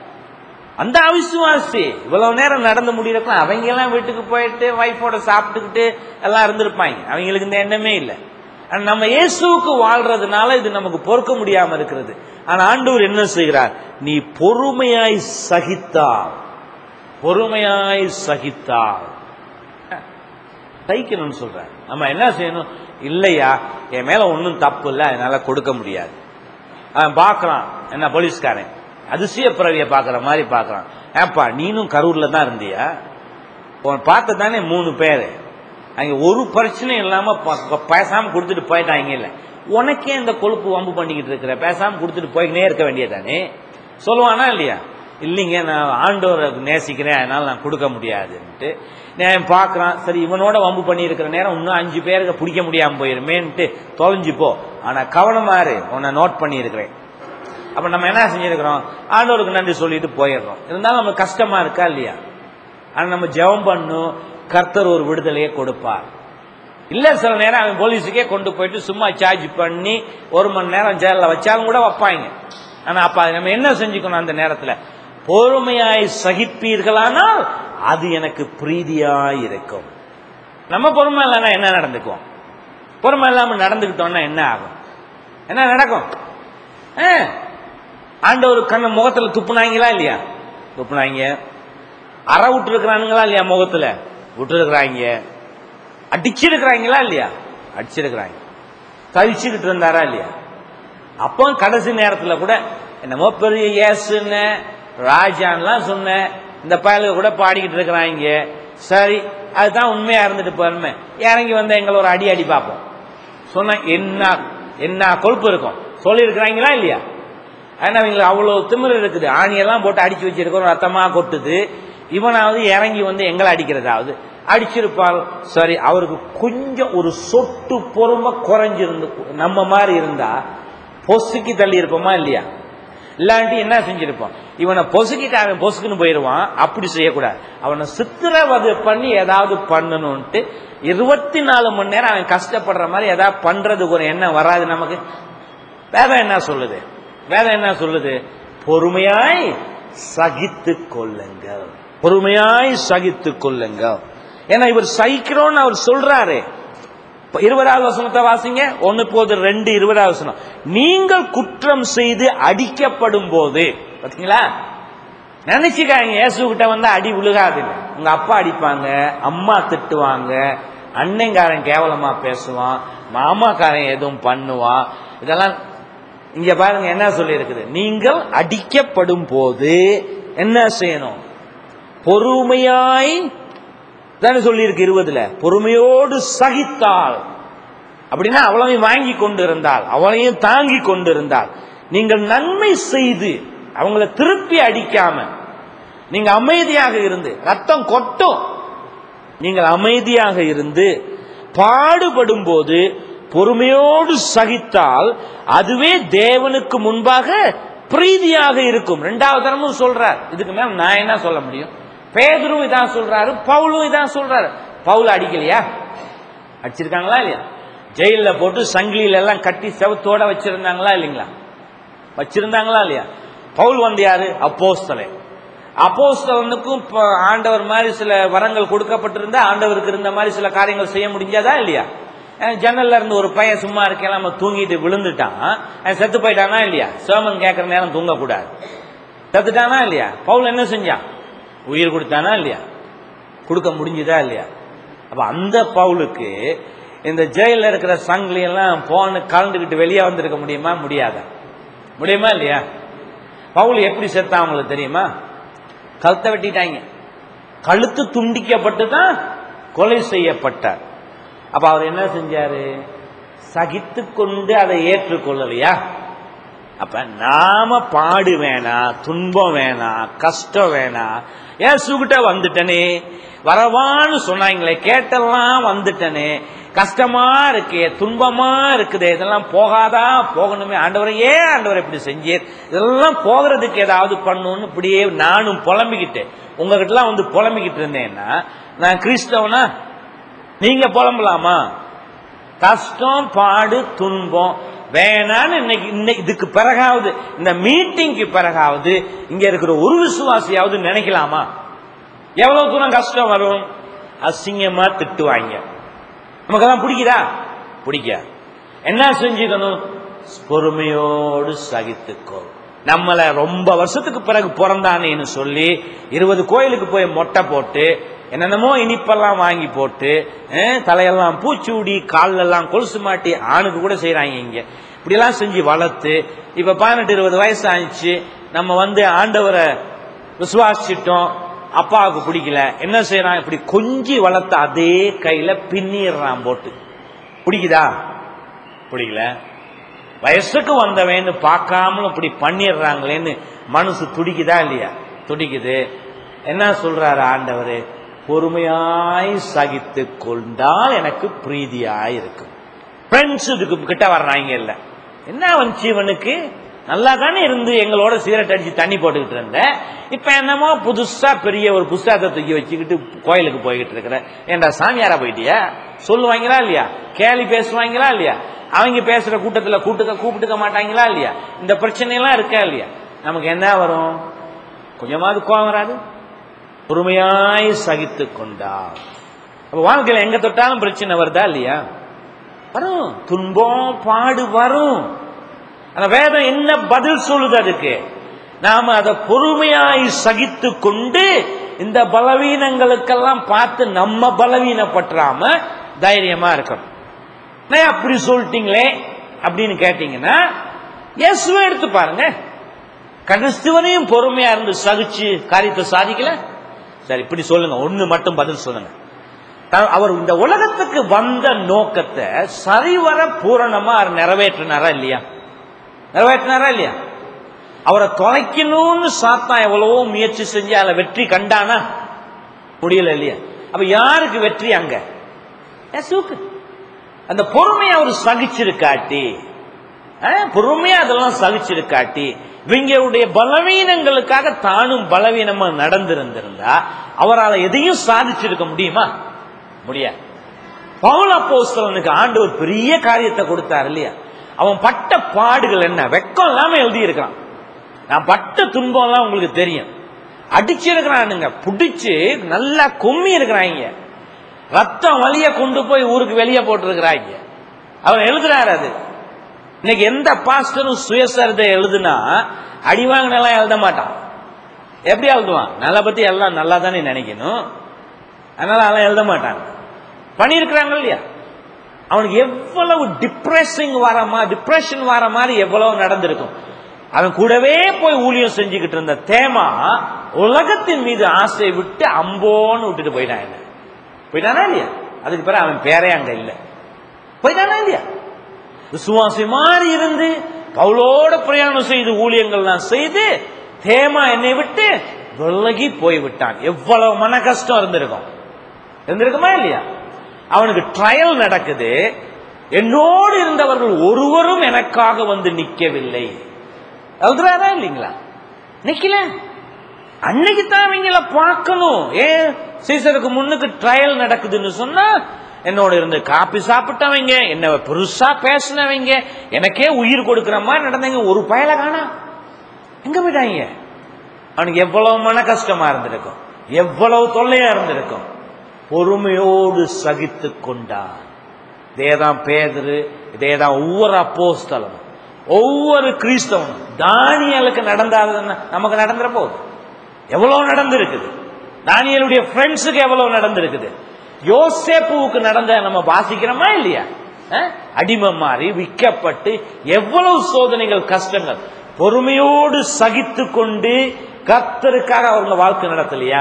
Speaker 1: அந்த அவிசுவாசி இவ்வளவு நேரம் நடந்து முடியறப்ப அவங்க எல்லாம் வீட்டுக்கு போயிட்டு வைஃபோட சாப்பிட்டுக்கிட்டு எல்லாம் இருந்திருப்பாங்க அவங்களுக்கு இந்த எண்ணமே இல்லை ஆனா நம்ம இயேசுவுக்கு வாழ்றதுனால இது நமக்கு பொறுக்க முடியாம இருக்கிறது ஆனா ஆண்டவர் என்ன செய்கிறார் நீ பொறுமையாய் சகித்தால் பொறுமையாய் சகித்தால் சகிக்கணும்னு சொல்றார் நம்ம என்ன செய்யணும் இல்லையா என் மேல ஒன்றும் தப்பு இல்லை அதனால கொடுக்க முடியாது அவன் பார்க்கறான் என்ன போலீஸ்காரன் அதிசய பிறவியை பார்க்குற மாதிரி பார்க்கறான் ஏப்பா நீனும் கரூர்ல தான் இருந்தியா உன் பார்த்த தானே மூணு பேர் அங்க ஒரு பிரச்சனையும் இல்லாம ப- ப- பேசாம கொடுத்துட்டு போயிட்டாங்க இல்ல உனக்கே இந்த கொழுப்பு வம்பு பண்ணிக்கிட்டு இருக்கிற பேசாம கொடுத்துட்டு போய்க்கினே இருக்க வேண்டியதானே சொல்லுவானா இல்லையா இல்லைங்க நான் ஆண்டவரை நேசிக்கிறேன் அதனால நான் கொடுக்க முடியாதுன்ட்டு நான் பார்க்குறான் சரி இவனோட வம்பு பண்ணியிருக்கிற நேரம் இன்னும் அஞ்சு பேருக்கு பிடிக்க முடியாமல் போயிருமேன்ட்டு தொலைஞ்சு போ ஆனால் கவனமாரு உன்னை நோட் பண்ணியிருக்கிறேன் அப்ப நம்ம என்ன செஞ்சிருக்கிறோம் ஆண்டவருக்கு நன்றி சொல்லிட்டு போயிடுறோம் இருந்தாலும் நமக்கு கஷ்டமா இருக்கா இல்லையா ஆனா நம்ம ஜெபம் பண்ணும் கர்த்தர் ஒரு விடுதலையை கொடுப்பார் இல்ல சில நேரம் அவன் போலீஸுக்கே கொண்டு போயிட்டு சும்மா சார்ஜ் பண்ணி ஒரு மணி நேரம் ஜெயில வச்சாலும் கூட வைப்பாங்க ஆனா அப்ப அது நம்ம என்ன செஞ்சுக்கணும் அந்த நேரத்துல பொறுமையாய் சகிப்பீர்களானால் அது எனக்கு பிரீதியாய் இருக்கும் நம்ம பொறுமை இல்லைன்னா என்ன நடந்துக்குவோம் பொறுமை இல்லாம நடந்துக்கிட்டோம்னா என்ன ஆகும் என்ன நடக்கும் ஆ, ஆண்டவர் கண்ண முகத்துல துப்புனாங்களா இல்லையா துப்புனாங்க அற விட்டுருக்கிறானுங்களா இல்லையா முகத்துல விட்டுருக்கிறாங்க அடிச்சிருக்கிறாங்களா இல்லையா அடிச்சிருக்கிறாங்க தவிச்சுக்கிட்டு இருந்தாரா இல்லையா அப்போ கடைசி நேரத்துல கூட என்னமோ பெரிய ஏசுன்னு ராஜான்லாம் சொன்னேன் இந்த பயலுக கூட பாடிக்கிட்டு இருக்கிறாங்க சரி அதுதான் உண்மையா இருந்துட்டு போருமே இறங்கி வந்து எங்களை ஒரு அடி அடி பார்ப்போம் சொன்ன என்ன என்ன கொழுப்பு இருக்கும் சொல்லி இருக்கிறாங்களா இல்லையா ஆனா அவங்களுக்கு அவ்வளவு திமிரு இருக்குது ஆணியெல்லாம் போட்டு அடிச்சு வச்சிருக்கிறோம் ரத்தமா கொட்டுது இவனாவது இறங்கி வந்து எங்களை அடிக்கிறதாவது அடிச்சிருப்பார் சரி அவருக்கு கொஞ்சம் ஒரு சொட்டு பொறுமை குறைஞ்சிருந்து நம்ம மாதிரி இருந்தா பொசுக்கி தள்ளி இருப்போமா இல்லையா இல்லாட்டி என்ன செஞ்சிருப்பான் இவனை பொசுக்கிட்டு அவன் பொசுக்குன்னு போயிடுவான் அப்படி செய்யக்கூடாது அவனை சித்திரவதை பண்ணி ஏதாவது பண்ணணும்ட்டு இருபத்தி நாலு மணி நேரம் அவன் கஷ்டப்படுற மாதிரி ஏதாவது பண்றதுக்கு ஒரு எண்ணம் வராது நமக்கு வேதம் என்ன சொல்லுது வேதம் என்ன சொல்லுது பொறுமையாய் சகித்துக் கொள்ளுங்கள் பொறுமையாய் சகித்துக் கொள்ளுங்கள் ஏன்னா இவர் சகிக்கிறோம்னு அவர் சொல்றாரு இப்ப இருபதாவது வசனத்தை வாசிங்க ஒன்னு போது ரெண்டு இருபதாவது வசனம் நீங்கள் குற்றம் செய்து அடிக்கப்படும் போது பாத்தீங்களா நினைச்சுக்காங்க இயேசு கிட்ட வந்து அடி விழுகாதுன்னு உங்க அப்பா அடிப்பாங்க அம்மா திட்டுவாங்க அண்ணங்காரன் கேவலமா பேசுவான் மாமாக்காரன் எதுவும் பண்ணுவான் இதெல்லாம் இங்க பாருங்க என்ன சொல்லி இருக்குது நீங்கள் அடிக்கப்படும் போது என்ன செய்யணும் பொறுமையாய் தானே சொல்லியிருக்கு இருபதுல பொறுமையோடு சகித்தால் அப்படின்னா அவளையும் வாங்கி கொண்டு இருந்தால் அவளையும் தாங்கி கொண்டு இருந்தால் நீங்கள் நன்மை செய்து அவங்கள திருப்பி அடிக்காம நீங்க அமைதியாக இருந்து ரத்தம் கொட்டும் நீங்கள் அமைதியாக இருந்து பாடுபடும் போது பொறுமையோடு சகித்தால் அதுவே தேவனுக்கு முன்பாக பிரீதியாக இருக்கும் ரெண்டாவது தரமும் சொல்றார் இதுக்கு மேல நான் என்ன சொல்ல முடியும் பேதரும் இதான் சொல்றாரு பவுலும் இதான் சொல்றாரு பவுல் அடிக்கலையா அடிச்சிருக்காங்களா இல்லையா ஜெயில போட்டு சங்கிலியில எல்லாம் கட்டி செவத்தோட வச்சிருந்தாங்களா இல்லைங்களா வச்சிருந்தாங்களா இல்லையா பவுல் வந்து யாரு அப்போஸ்தலை அப்போஸ்தலனுக்கும் இப்ப ஆண்டவர் மாதிரி சில வரங்கள் கொடுக்கப்பட்டிருந்தா ஆண்டவருக்கு இருந்த மாதிரி சில காரியங்கள் செய்ய முடிஞ்சதா இல்லையா அஹ் ஜன்னல்ல இருந்து ஒரு பையன் சும்மா இருக்கலாம் நம்ம தூங்கிட்டு விழுந்துட்டான் அவன் செத்து போயிட்டானா இல்லையா சேமன் கேட்கற நேரம் தூங்கக்கூடாது செத்துட்டானா இல்லையா பவுல் என்ன செஞ்சான் உயிர் கொடுத்தானா இல்லையா கொடுக்க முடிஞ்சுதா இல்லையா அப்ப அந்த பவுலுக்கு இந்த ஜெயில இருக்கிற சங்கிலி எல்லாம் போன கலந்துக்கிட்டு வெளியே வந்திருக்க முடியுமா முடியாதா முடியுமா இல்லையா பவுல் எப்படி செத்தான் அவங்களுக்கு தெரியுமா கழுத்தை வெட்டிட்டாங்க கழுத்து துண்டிக்கப்பட்டு தான் கொலை செய்யப்பட்டார் அப்ப அவர் என்ன செஞ்சாரு சகித்து கொண்டு அதை ஏற்றுக்கொள்ளலையா அப்ப நாம பாடு வேணாம் துன்பம் வேணாம் கஷ்டம் வேணாம் ஏன் சுகிட்ட வந்துட்டனே வரவான்னு சொன்னாங்களே கேட்டெல்லாம் வந்துட்டனே கஷ்டமா இருக்கே துன்பமா இருக்குதே இதெல்லாம் போகாதா போகணுமே ஆண்டவரை ஏன் ஆண்டவர் இப்படி செஞ்சீர் இதெல்லாம் போகிறதுக்கு ஏதாவது பண்ணணும்னு இப்படியே நானும் புலம்பிக்கிட்டேன் உங்ககிட்டலாம் வந்து புலம்பிக்கிட்டு இருந்தேன்னா நான் கிறிஸ்தவனா நீங்க புலம்பலாமா கஷ்டம் பாடு துன்பம் வேணான்னு இன்னைக்கு இன்னைக்கு இதுக்கு பிறகாவது இந்த மீட்டிங்க்கு பிறகாவது இங்க இருக்கிற ஒரு விசுவாசியாவது நினைக்கலாமா எவ்வளவு தூரம் கஷ்டம் வரும் அசிங்கமா திட்டுவாங்க நமக்கெல்லாம் பிடிக்குதா பிடிக்காது என்ன செஞ்சுக்கணும் பொறுமையோடு சகித்துக்கோ நம்மள ரொம்ப வருஷத்துக்கு பிறகு பிறந்தானேன்னு சொல்லி இருபது கோயிலுக்கு போய் மொட்டை போட்டு என்னென்னமோ இனிப்பெல்லாம் வாங்கி போட்டு அஹ், தலையெல்லாம் பூச்சூடி காலெல்லாம் கொலுசு மாட்டி ஆணுக்கு கூட செய்றாங்க இங்க இப்படியெல்லாம் செஞ்சு வளர்த்து இப்ப பதினெட்டு இருபது வயசு ஆயிடுச்சு நம்ம வந்து ஆண்டவரை விசுவாசிச்சிட்டோம் அப்பாவுக்கு பிடிக்கல என்ன செய்யறான் இப்படி கொஞ்சி வளர்த்த அதே கையில பின்னிடுறான் போட்டு பிடிக்குதா பிடிக்கல வயசுக்கு வந்தவன்னு பார்க்காமலும் இப்படி பண்ணிடுறாங்களேன்னு மனசு துடிக்குதா இல்லையா துடிக்குது என்ன சொல்றாரு ஆண்டவர் பொறுமையாய் சகித்து கொண்டால் எனக்கு பிரீதியாய் இருக்கும் ஃப்ரெண்ட்ஸ் இதுக்கு கிட்ட வர்றாங்க இல்ல என்ன வந்துச்சு இவனுக்கு நல்லா தானே இருந்து எங்களோட சிகரெட் அடிச்சு தண்ணி போட்டுக்கிட்டு இருந்த இப்ப என்னமோ புதுசா பெரிய ஒரு புஸ்தகத்தை தூக்கி வச்சுக்கிட்டு கோயிலுக்கு போய்கிட்டு இருக்கிற ஏன்டா சாமியாரா போயிட்டியா சொல்லுவாங்களா இல்லையா கேலி பேசுவாங்களா இல்லையா அவங்க பேசுற கூட்டத்துல கூட்டுக்க கூப்பிட்டுக்க மாட்டாங்களா இல்லையா இந்த பிரச்சனை எல்லாம் இருக்கா இல்லையா நமக்கு என்ன வரும் கொஞ்சமாவது கோவம் வராது பொறுமையாய் சகித்து கொண்டா அப்ப வாழ்க்கையில எங்க தொட்டாலும் பிரச்சனை வருதா இல்லையா வரும் துன்பம் பாடு வரும் ஆனா வேதம் என்ன பதில் சொல்லுது அதுக்கு நாம அதை பொறுமையாய் சகித்து கொண்டு இந்த பலவீனங்களுக்கெல்லாம் பார்த்து நம்ம பலவீனப்பட்டுறாம தைரியமா இருக்கணும் நான் அப்படி சொல்லிட்டீங்களே அப்படின்னு கேட்டீங்கன்னா இயேசுவை எடுத்து பாருங்க கிறிஸ்துவனையும் பொறுமையா இருந்து சகிச்சு காரியத்தை சாதிக்கல சரி இப்படி சொல்லுங்க ஒண்ணு மட்டும் பதில் சொல்லுங்க த- அவர் இந்த உலகத்துக்கு வந்த நோக்கத்தை சரிவர பூரணமா அவர் நிறைவேற்றினாரா இல்லையா நிறைவேற்றினாரா இல்லையா அவரை தொலைக்கணும்னு சாத்தான் எவ்வளவோ முயற்சி செஞ்சு அதில் வெற்றி கண்டானா முடியல இல்லையா அப்ப யாருக்கு வெற்றி அங்க இயேசுவுக்கு அந்த பொறுமையை அவர் சகிச்சிருக்காட்டி அஹ், பொறுமையா அதெல்லாம் சகிச்சிருக்காட்டி இவங்களுடைய பலவீனங்களுக்காக தானும் பலவீனமா நடந்திருந்திருந்தா அவரால் எதையும் சாதிச்சிருக்க முடியுமா முடியாது பவுல் அப்போஸ்தலனுக்கு ஆண்டவர் பெரிய காரியத்தை கொடுத்தார் இல்லையா அவன் பட்ட பாடுகள் என்ன வெக்கம் இல்லாம எழுதி இருக்கான் நான் பட்ட துன்பம் எல்லாம் உங்களுக்கு தெரியும் அடிச்சிருக்கிறானுங்க புடிச்சு நல்லா கும்மி இருக்கிறாங்க ரத்தம் வலிய கொண்டு போய் ஊருக்கு வெளியே போட்டிருக்கிறாங்க அவன் எழுதுறாரு அது இன்னைக்கு எந்த பாஸ்டரும் சுயசரிதை எழுதுனா அடிவாங்கினெல்லாம் எழுத மாட்டான் எப்படி எழுதுவான் நல்ல பத்தி எல்லாம் நல்லா தானே நினைக்கணும் அதனால அதெல்லாம் எழுத மாட்டாங்க பண்ணியிருக்கிறாங்க இல்லையா அவனுக்கு எவ்வளவு டிப்ரெஷிங் வர மாதிரி டிப்ரெஷன் வர மாதிரி எவ்வளவு நடந்திருக்கும் அவன் கூடவே போய் ஊழியம் செஞ்சுக்கிட்டு இருந்த தேமா உலகத்தின் மீது ஆசை விட்டு அம்போன்னு விட்டுட்டு போயிட்டான் என்ன போயிட்டானா இல்லையா அதுக்கு பிறகு அவன் பேரே அங்க இல்ல போயிட்டானா இல்லையா விசுவாசி மாதிரி இருந்து பவுலோட பிரயாணம் செய்து ஊழியங்கள்லாம் செய்து தேமா என்னை விட்டு விலகி போய் விட்டான் எவ்வளவு மன கஷ்டம் இருந்திருக்கும் இருந்திருக்குமா இல்லையா அவனுக்கு ட்ரையல் நடக்குது என்னோடு இருந்தவர்கள் ஒருவரும் எனக்காக வந்து நிக்கவில்லை எழுதுறாரா இல்லைங்களா நிக்கல அன்னைக்கு தான் அவங்கள பார்க்கணும் ஏன் சீசருக்கு முன்னுக்கு ட்ரையல் நடக்குதுன்னு சொன்னா என்னோட இருந்து காப்பி சாப்பிட்டவங்க என்ன பெருசா பேசினவங்க எனக்கே உயிர் கொடுக்கிற மாதிரி நடந்தவங்க ஒரு பயல காணா எங்க போயிட்டாங்க அவனுக்கு எவ்வளவு மன கஷ்டமா இருந்திருக்கும் எவ்வளவு தொல்லையா இருந்திருக்கும் பொறுமையோடு சகித்து கொண்டான் இதேதான் பேதரு இதேதான் ஒவ்வொரு அப்போஸ்தலமும் ஒவ்வொரு கிறிஸ்தவனும் தானியலுக்கு நடந்தாதுன்னா நமக்கு நடந்துற போகுது எவ்வளவு நடந்திருக்குது தானியலுடைய ஃப்ரெண்ட்ஸுக்கு எவ்வளவு நடந்திருக்குது யோசேப்புவுக்கு நடந்த நம்ம வாசிக்கிறோமா இல்லையா அஹ்? அடிமை மாறி விற்கப்பட்டு எவ்வளவு சோதனைகள் கஷ்டங்கள் பொறுமையோடு சகித்து கொண்டு கர்த்தருக்காக அவங்க வாழ்க்கை நடத்தலையா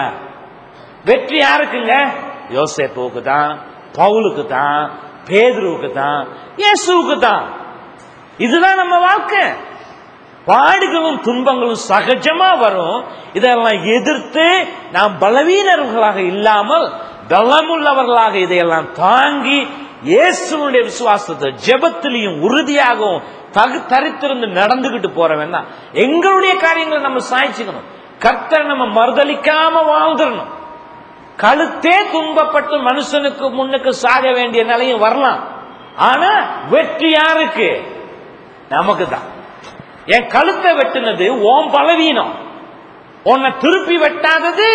Speaker 1: வெற்றி யாருக்குங்க யோசேப்புவுக்கு தான் பவுலுக்கு தான் பேதுருவுக்கு தான் இயேசுவுக்கு தான் இதுதான் நம்ம வாழ்க்கை பாடுகளும் துன்பங்களும் சகஜமா வரும் இதெல்லாம் எதிர்த்து நாம் பலவீனர்களாக இல்லாமல் பலமுள்ளவர்களாக இதையெல்லாம் தாங்கி இயேசுனுடைய விசுவாசத்தை ஜெபத்திலையும் உறுதியாகவும் தகு தரித்திருந்து நடந்துகிட்டு போறவன் தான் எங்களுடைய காரியங்களை நம்ம சாய்ச்சிக்கணும் கர்த்தரை நம்ம மறுதலிக்காம வாழ்ந்துடணும் கழுத்தே துன்பப்பட்டு மனுஷனுக்கு முன்னுக்கு சாக வேண்டிய நிலையும் வரலாம் ஆனா வெற்றி யாருக்கு நமக்கு தான் என் கழுத்தை வெட்டினது ஓம் பலவீனம் உன்னை திருப்பி வெட்டாதது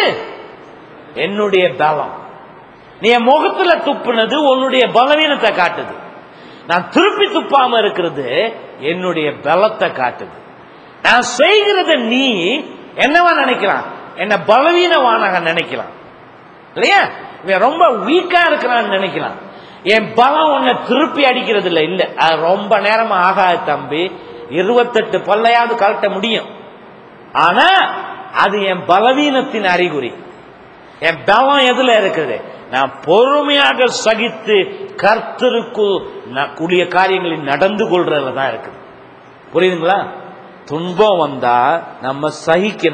Speaker 1: என்னுடைய பலம் நீ என் முகத்துல துப்புனது உன்னுடைய பலவீனத்தை காட்டுது நான் திருப்பி துப்பாம இருக்கிறது என்னுடைய பலத்தை காட்டுது நான் செய்கிறத நீ என்னவா நினைக்கலாம் என்ன பலவீனவானாக நினைக்கலாம் இல்லையா இவன் ரொம்ப வீக்கா இருக்கிறான்னு நினைக்கலாம் என் பலம் உன்னை திருப்பி அடிக்கிறது இல்ல இல்ல அது ரொம்ப நேரமா ஆகாது தம்பி இருபத்தெட்டு பல்லையாவது கழட்ட முடியும் ஆனா அது என் பலவீனத்தின் அறிகுறி என் பலம் எதுல இருக்குது நான் பொறுமையாக சகித்து கர்த்தருக்குள் நான் கூடிய காரியங்களில் நடந்து கொள்றதுல தான் இருக்குது புரியுதுங்களா துன்பம் வந்தா நம்ம சகிக்கணும்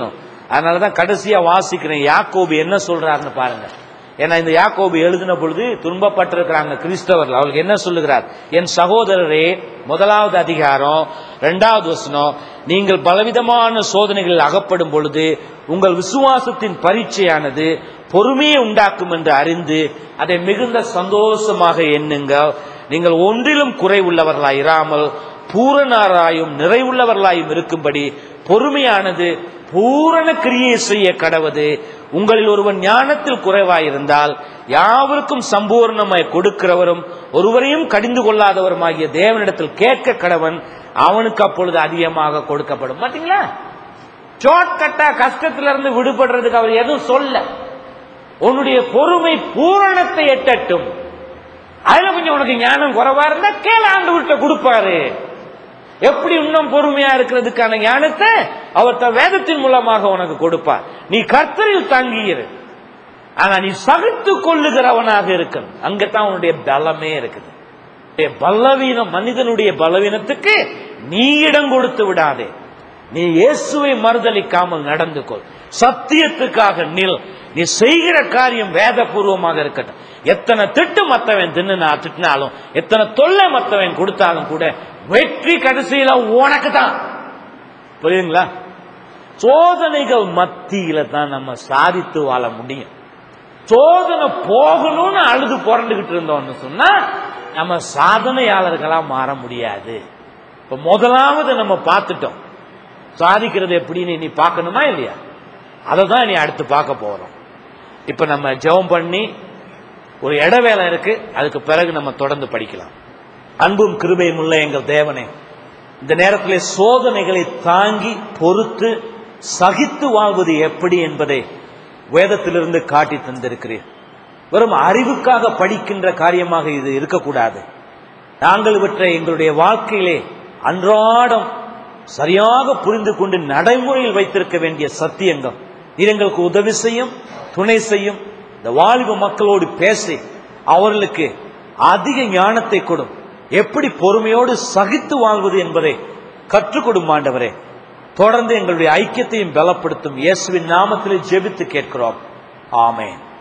Speaker 1: அதனாலதான் கடைசியா வாசிக்கிறேன் யாக்கோபு என்ன சொல்றாருன்னு பாருங்க ஏன்னா இந்த யாக்கோபு எழுதின பொழுது துன்பப்பட்டிருக்கிறாங்க கிறிஸ்தவர்கள் அவருக்கு என்ன சொல்லுகிறார் என் சகோதரரே முதலாவது அதிகாரம் இரண்டாவது வசனம் நீங்கள் பலவிதமான சோதனைகளில் அகப்படும் பொழுது உங்கள் விசுவாசத்தின் பரீட்சையானது பொறுமையை உண்டாக்கும் என்று அறிந்து அதை மிகுந்த சந்தோஷமாக எண்ணுங்கள் நீங்கள் ஒன்றிலும் குறை உள்ளவர்களாய் இராமல் பூரணராயும் நிறைவுள்ளவர்களாயும் இருக்கும்படி பொறுமையானது பூரண கிரியை செய்ய கடவது உங்களில் ஒருவன் ஞானத்தில் குறைவாயிருந்தால் யாவருக்கும் சம்பூர்ணமாய் கொடுக்கிறவரும் ஒருவரையும் கடிந்து கொள்ளாதவருமாகிய தேவனிடத்தில் கேட்க கடவன் அவனுக்கு அப்பொழுது அதிகமாக கொடுக்கப்படும் பாத்தீங்களா ஷார்ட்கட்டா கஷ்டத்துல இருந்து விடுபடுறதுக்கு அவர் எதுவும் சொல்ல உன்னுடைய பொறுமை பூரணத்தை எட்டட்டும் அதுல கொஞ்சம் உனக்கு ஞானம் குறைவா இருந்தா கேள ஆண்டு கொடுப்பாரு எப்படி இன்னும் பொறுமையா இருக்கிறதுக்கான ஞானத்தை அவர்த்த வேதத்தின் மூலமாக உனக்கு கொடுப்பார் நீ கர்த்தரில் தங்கியிரு ஆனா நீ சகித்து கொள்ளுகிறவனாக இருக்கணும் அங்கதான் உன்னுடைய பலமே இருக்குது உன்னுடைய பலவீனம் மனிதனுடைய பலவீனத்துக்கு நீ இடம் கொடுத்து விடாதே நீ இயேசுவை மறுதலிக்காமல் நடந்து கொள் சத்தியத்துக்காக நில் நீ செய்கிற காரியம் வேதபூர்வமாக இருக்கட்டும் எத்தனை திட்டு மத்தவன் தின்னு திட்டினாலும் எத்தனை தொல்லை மத்தவன் கொடுத்தாலும் கூட வெற்றி கடைசியில உனக்கு தான் புரியுங்களா சோதனைகள் மத்தியில தான் நம்ம சாதித்து வாழ முடியும் சோதனை போகணும்னு அழுது புரண்டுகிட்டு இருந்தோம்னு சொன்னா நம்ம சாதனையாளர்களா மாற முடியாது இப்ப முதலாவது நம்ம பார்த்துட்டோம் சாதிக்கிறது எப்படின்னு நீ பார்க்கணுமா இல்லையா அதை தான் நீ அடுத்து பார்க்க போறோம் இப்ப நம்ம ஜெபம் பண்ணி ஒரு இடவேளை இருக்கு அதுக்கு பிறகு நம்ம தொடர்ந்து படிக்கலாம் அன்பும் கிருபையும் உள்ள எங்கள் தேவனே இந்த நேரத்திலே சோதனைகளை தாங்கி பொறுத்து சகித்து வாழ்வது எப்படி என்பதை வேதத்திலிருந்து காட்டி தந்திருக்கிறீர் வெறும் அறிவுக்காக படிக்கின்ற காரியமாக இது இருக்கக்கூடாது நாங்கள் இவற்றை எங்களுடைய வாழ்க்கையிலே அன்றாடம் சரியாக புரிந்து கொண்டு நடைமுறையில் வைத்திருக்க வேண்டிய சத்தியங்கள் இது எங்களுக்கு உதவி செய்யும் துணை செய்யும் இந்த வாலிப மக்களோடு பேசி அவர்களுக்கு அதிக ஞானத்தை கொடும் எப்படி பொறுமையோடு சகித்து வாழ்வது என்பதை கற்றுக் கொடும் ஆண்டவரே தொடர்ந்து எங்களுடைய ஐக்கியத்தையும் பலப்படுத்தும் இயேசுவின் நாமத்திலே ஜெபித்து கேட்கிறோம் ஆமென்